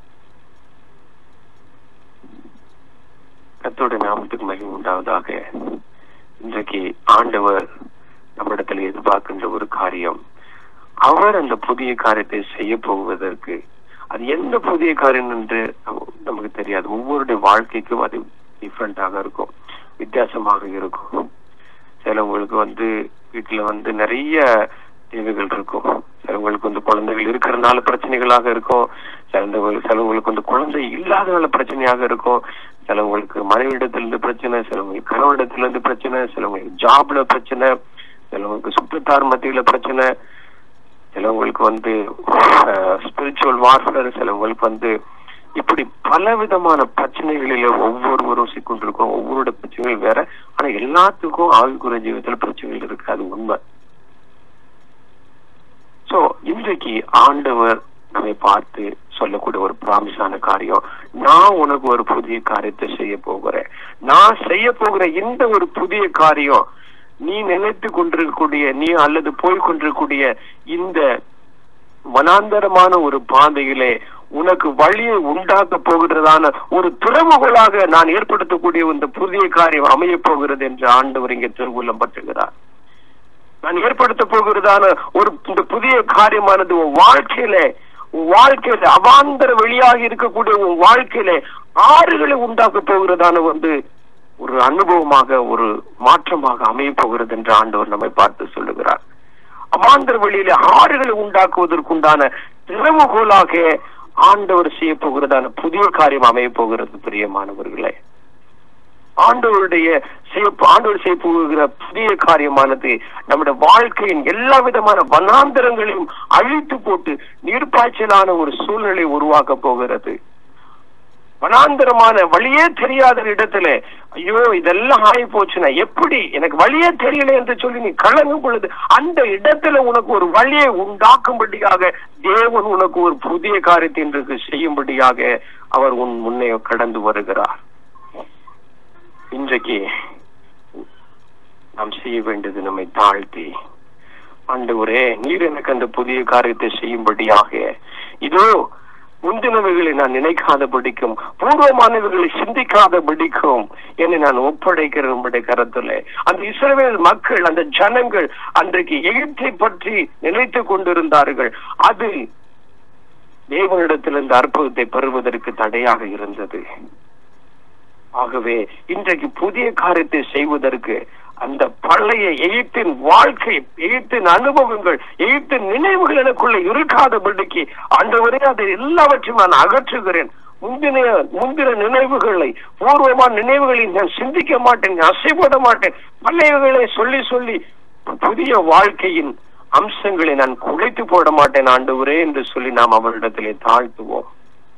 கத்தோட நாமத்துக்கு மகிமை உண்டாவதாக இன்றைக்கு ஆண்டவர் நம்மிடத்தில் எதிர்பார்க்கின்ற ஒரு காரியம் அவர் அந்த புதிய காரியத்தை செய்ய போவதற்கு அது எந்த புதிய காரியம் என்று நமக்கு தெரியாது ஒவ்வொருடைய வாழ்க்கைக்கும் அது டிஃப்ரெண்டாக இருக்கும் வித்தியாசமாக இருக்கும் சிலவங்களுக்கு வந்து வீட்டுல வந்து நிறைய தேவைகள் இருக்கும் சிலவங்களுக்கு வந்து குழந்தைகள் இருக்கிறதுனால பிரச்சனைகளாக இருக்கும் சிலவங்களுக்கு சிலவங்களுக்கு வந்து குழந்தை இல்லாதனால பிரச்சனையாக இருக்கும் சிலவங்களுக்கு மனைவிடத்திலிருந்து பிரச்சனை சிலவங்களுக்கு கணவனிடத்திலிருந்து பிரச்சனை சிலவங்களுக்கு ஜாப்ல பிரச்சனை சிலவங்களுக்கு சுற்றத்தார் மத்தியில பிரச்சனை சிலவங்களுக்கு வந்து ஸ்பிரிச்சுவல் வார்ஃபேர் சிலவங்களுக்கு வந்து இப்படி பல விதமான பிரச்சனைகளில ஒவ்வொருவரும் சிக்கொண்டிருக்கோம் ஒவ்வொருடைய பிரச்சனைகள் வேற ஆனா எல்லாத்துக்கும் ஆவிக்குரிய ஜீவிதத்துல பிரச்சனைகள் இருக்கு அது உண்மை சோ இன்றைக்கு ஆண்டவர் நம்மை பார்த்து சொல்லக்கூடிய ஒரு பிராமிஸான காரியம் நான் உனக்கு ஒரு புதிய காரியத்தை செய்ய போகிறேன் நான் செய்ய போகிற இந்த ஒரு புதிய காரியம் நீ நினைத்து கொண்டிருக்கக்கூடிய நீ அல்லது போய் கொண்டிருக்கக்கூடிய இந்த வனாந்தரமான ஒரு பாதையிலே உனக்கு வழியை உண்டாக்க போகிறதான ஒரு துறைமுகளாக நான் ஏற்படுத்தக்கூடிய இந்த புதிய காரியம் அமைய போகிறது என்று ஆண்டவர் இங்கே திருவுள்ளம் பற்றுகிறார் நான் ஏற்படுத்த போகிறதான ஒரு இந்த புதிய காரியமானது உன் வாழ்க்கையில உன் வாழ்க்கையில அவாந்தர வெளியாக இருக்கக்கூடிய உன் வாழ்க்கையில ஆறுகளை உண்டாக்க போகிறதான வந்து ஒரு அனுபவமாக ஒரு மாற்றமாக அமைய போகிறது என்று ஆண்டவர் நம்மை பார்த்து சொல்லுகிறார் அவாந்தர வெளியில ஆறுகளை உண்டாக்குவதற்குண்டான திறவுகோலாக ஆண்டவர் செய்ய போகிறதான புதிய காரியம் அமைய போகிறது பிரியமானவர்களே ஆண்டவருடைய ஆண்டவர் செய்ய போகிற புதிய காரியமானது நம்முடைய வாழ்க்கையின் எல்லா விதமான வனாந்தரங்களையும் அழித்து போட்டு நீர்ப்பாய்ச்சலான ஒரு சூழ்நிலை உருவாக்க போகிறது வனாந்தரமான வழியே தெரியாத இடத்துல ஐயோ இதெல்லாம் ஆகி போச்சுன்னா எப்படி எனக்கு வழியே தெரியல என்று சொல்லி நீ கலங்கும் பொழுது அந்த இடத்துல உனக்கு ஒரு வழியை உண்டாக்கும்படியாக தேவன் உனக்கு ஒரு புதிய காரியத்தை இன்றைக்கு செய்யும்படியாக அவர் உன் முன்னே கடந்து வருகிறார் இன்றைக்கு நாம் செய்ய வேண்டியது நம்மை தாழ்த்தி ஆண்டவரே நீர் எனக்கு அந்த புதிய காரியத்தை செய்யும்படியாக இதோ முந்தினவைகளை நான் நினைக்காத படிக்கும் பூர்வமானவைகளை சிந்திக்காத படிக்கும் என்னை நான் ஒப்படைக்கிற உங்களுடைய கருத்துல அந்த இஸ்ரேல் மக்கள் அந்த ஜனங்கள் அன்றைக்கு எகிப்தை பற்றி நினைத்து கொண்டிருந்தார்கள் அது தேவனிடத்தில் இந்த அற்புதத்தை பெறுவதற்கு தடையாக இருந்தது ஆகவே இன்றைக்கு புதிய காரியத்தை செய்வதற்கு அந்த பழைய எகிப்தின் வாழ்க்கை எகிப்தின் அனுபவங்கள் எகிப்தின் நினைவுகள் எனக்குள்ள இருக்காதபடிக்கு ஆண்டவரே அதை எல்லாவற்றையும் நான் அகற்றுகிறேன் முந்தின முந்தின நினைவுகளை பூர்வமான நினைவுகளை நான் சிந்திக்க மாட்டேன் அசைப்பட மாட்டேன் பழையவைகளை சொல்லி சொல்லி புதிய வாழ்க்கையின் அம்சங்களை நான் குலைத்து போட மாட்டேன் ஆண்டவரே என்று சொல்லி நாம் அவரிடத்திலே தாழ்த்துவோம்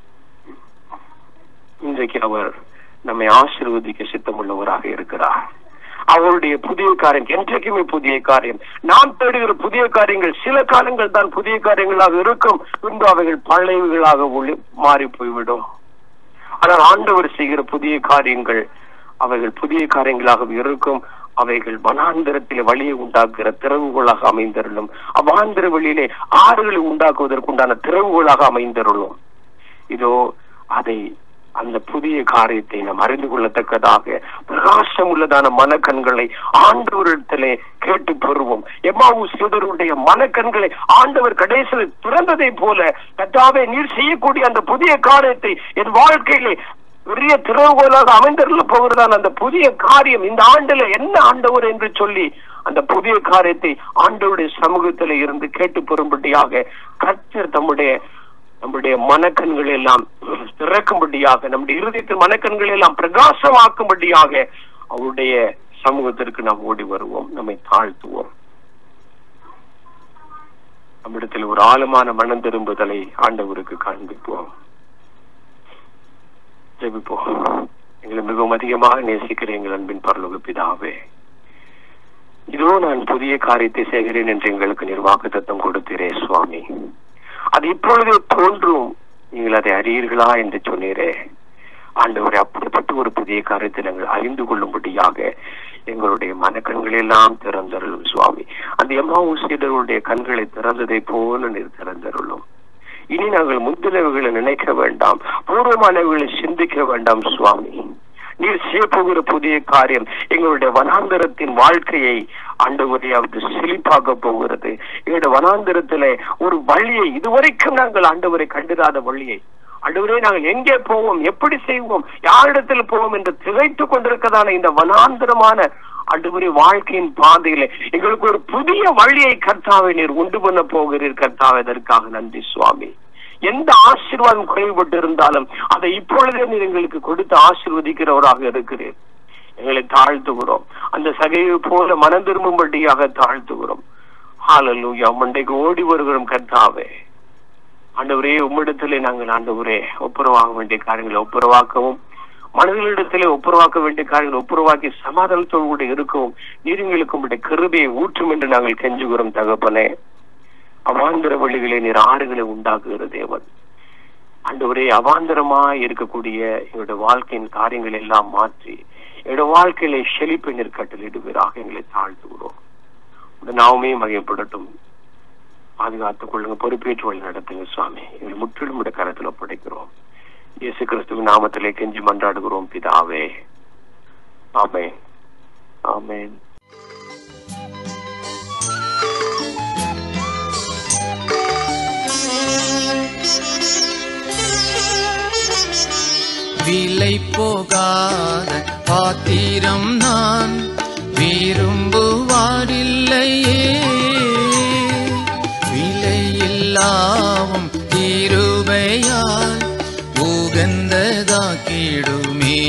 இன்றைக்கு அவர் நம்மை ஆசீர்வதிக்க சித்தமுள்ளவராக இருக்கிறார் அவருடைய புதிய காரியம் என்றைக்குமே புதிய காரியம் நாம் தேடுகிற புதிய காரியங்கள் சில காலங்கள் தான் புதிய காரியங்களாக இருக்கும் பின்பு அவைகள் பழையவைகளாக ஒளி மாறி போய்விடும் ஆனால் ஆண்டவர் செய்கிற புதிய காரியங்கள் அவைகள் புதிய காரியங்களாக இருக்கும் அவைகள் வனாந்திரத்திலே வழியை உண்டாக்குகிற திறவுகோளாக அமைந்தருளும் அவ்வாந்திர வழியிலே ஆறுகளை உண்டாக்குவதற்குண்டான திறவுகோளாக அமைந்தருளும் இதோ அதை அந்த புதிய காரியத்தை நாம் அறிந்து கொள்ளத்தக்கதாக பிரகாசம் உள்ளதான மனக்கண்களை ஆண்டவரிடத்திலே கேட்டு பெறுவோம் எம்மாவு சிதருடைய மனக்கண்களை ஆண்டவர் கடைசியில் திறந்ததை போல கத்தாவே நீர் செய்யக்கூடிய அந்த புதிய காரியத்தை என் வாழ்க்கையிலே பெரிய திறவுகோலாக அமைந்தருள போகிறதான அந்த புதிய காரியம் இந்த ஆண்டுல என்ன ஆண்டவர் என்று சொல்லி அந்த புதிய காரியத்தை ஆண்டவருடைய சமூகத்தில இருந்து கேட்டு பெறும்படியாக கர்த்தர் தம்முடைய நம்முடைய மனக்கண்கள் எல்லாம் திறக்கும்படியாக நம்முடைய இருதயத்தின் மனக்கண்கள் எல்லாம் பிரகாசமாக்கும்படியாக அவருடைய சமூகத்திற்கு நாம் ஓடி வருவோம் நம்மை தாழ்த்துவோம் நம்மிடத்தில் ஒரு ஆழமான மனம் திரும்புதலை ஆண்டவருக்கு காண்பிப்போம் ஜெபிப்போம் எங்களை மிகவும் அதிகமாக நேசிக்கிற எங்கள் அன்பின் பரலோக பிதாவே இதோ நான் புதிய காரியத்தை செய்கிறேன் என்று எங்களுக்கு நிர்வாக தத்தம் கொடுத்தீரே சுவாமி அது இப்பொழுதே தோன்றும் நீங்கள் அதை அறியீர்களா என்று சொன்னீரே ஆண்டவரை அப்படிப்பட்ட ஒரு புதிய காரியத்தை நாங்கள் அறிந்து கொள்ளும்படியாக எங்களுடைய மனக்கண்கள் எல்லாம் திறந்தருளும் சுவாமி அந்த எம்மாவு சீடர்களுடைய கண்களை திறந்ததை போல நீர் திறந்தருளும் இனி நாங்கள் முந்தினவைகளை நினைக்க வேண்டாம் பூர்வமானவைகளை சிந்திக்க வேண்டாம் சுவாமி நீர் செய்ய போகிற புதிய காரியம் எங்களுடைய வனாந்தரத்தின் வாழ்க்கையை ஆண்டவரையாவது செழிப்பாக்க போகிறது எங்களுடைய வனாந்தரத்திலே ஒரு வழியை இதுவரைக்கும் நாங்கள் ஆண்டவரை கண்டிராத வழியை ஆண்டவரே நாங்கள் எங்கே போவோம் எப்படி செய்வோம் யாரிடத்தில் போவோம் என்று திகைத்து கொண்டிருக்கதான இந்த வனாந்தரமான ஆண்டவரே வாழ்க்கையின் பாதையில எங்களுக்கு ஒரு புதிய வழியை கர்த்தாவை நீர் உண்டு பண்ண போகிறீர் கர்த்தாவை அதற்காக நன்றி சுவாமி எந்த ஆசீர்வாதம் குறைபட்டு இருந்தாலும் அதை இப்பொழுதே நீர் எங்களுக்கு கொடுத்து ஆசீர்வதிக்கிறவராக இருக்கிறீர் எங்களை தாழ்த்துகிறோம் அந்த சகையை போல மனம் திரும்பும்படியாக தாழ்த்துகிறோம் ஹாலலூயா மண்டைக்கு ஓடி வருகிறோம் கர்த்தாவே ஆண்டவரே உம்மிடத்திலே நாங்கள் ஆண்டவரே ஒப்புரவாக வேண்டிய காரியங்களை ஒப்புரவாக்கவும் மனிதர்களிடத்திலே ஒப்புரவாக்க வேண்டிய காரியங்களை ஒப்புரவாக்கி சமாதானத்தோடு கூட இருக்கவும் நீருங்களுக்கு உங்களுடைய கிருபையை ஊற்றும் என்று நாங்கள் கெஞ்சுகிறோம் தகப்பனே அவாந்திர வழிகளை நீர் ஆறுகளை உண்டாக்குகிற தேவன் ஆண்டவரே அவாந்தரமா இருக்கக்கூடிய எங்களுடைய வாழ்க்கையின் காரியங்கள் எல்லாம் மாற்றி என்னுடைய வாழ்க்கையில செழிப்பை நீர் கட்டளிடுவீராக எங்களை தாழ்த்துகிறோம் உடைய நாவுமே மகிழப்படட்டும் பாதுகாத்துக் கொள்ளுங்க பொறுப்பேற்று வழி நடத்துங்க சுவாமி எங்களை முற்றிலும் உடைய கரத்தில் ஒப்படைக்கிறோம் இயேசு கிறிஸ்துவின் நாமத்திலே கெஞ்சி மன்றாடுகிறோம் பிதாவே ஆமென் ஆமென் விலை போகாத பாத்திரம் நான் விரும்புவாரில்லையே விலையில்லாவும் கிருபையால் உகந்ததாக்கிடுமே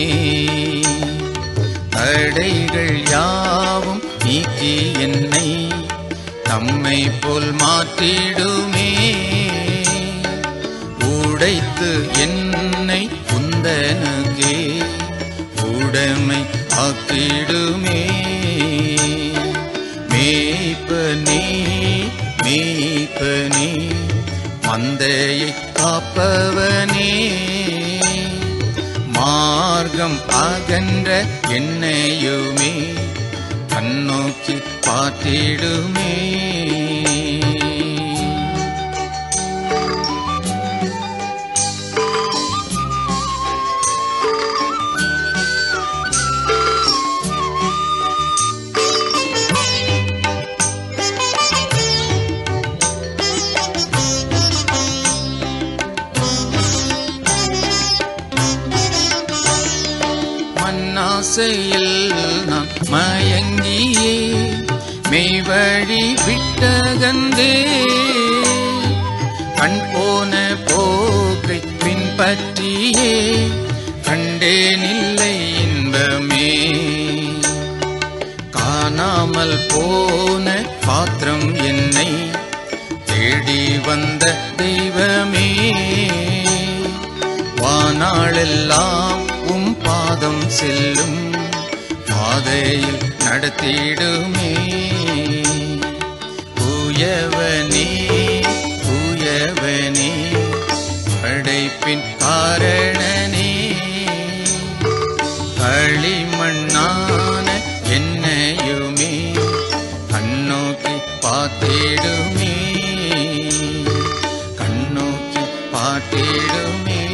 தடைகள் யாவும் நீக்கி என்னை தம்மை போல் மாற்றிடுமே உடைத்து என்னை குந்தனுக்கே உடைமை ஆக்கிடுமே மேய்ப்பனே மேய்ப்பனே மந்தையை காப்பவனே மார்க்கம் அகன்ற என்னையுமே கண்ணோக்கி பார்த்திடுமே மண்ணாசையில் நான் மயங்கியே மெய்வழி விட்டகந்தே கண் போன போக்கை பின்பற்றியே கண்டேனில்லை இன்பமே காணாமல் போன வாழ்நாளெல்லாம் உம் பாதம் செல்லும் பாதையில் நடத்திடுமே தூயவனே தூயவனே படைப்பின் காரணனே களிமண்ணான என்னையுமே கண்ணோக்கி பார்த்திடுமே கண்ணோக்கி பார்த்திடுமே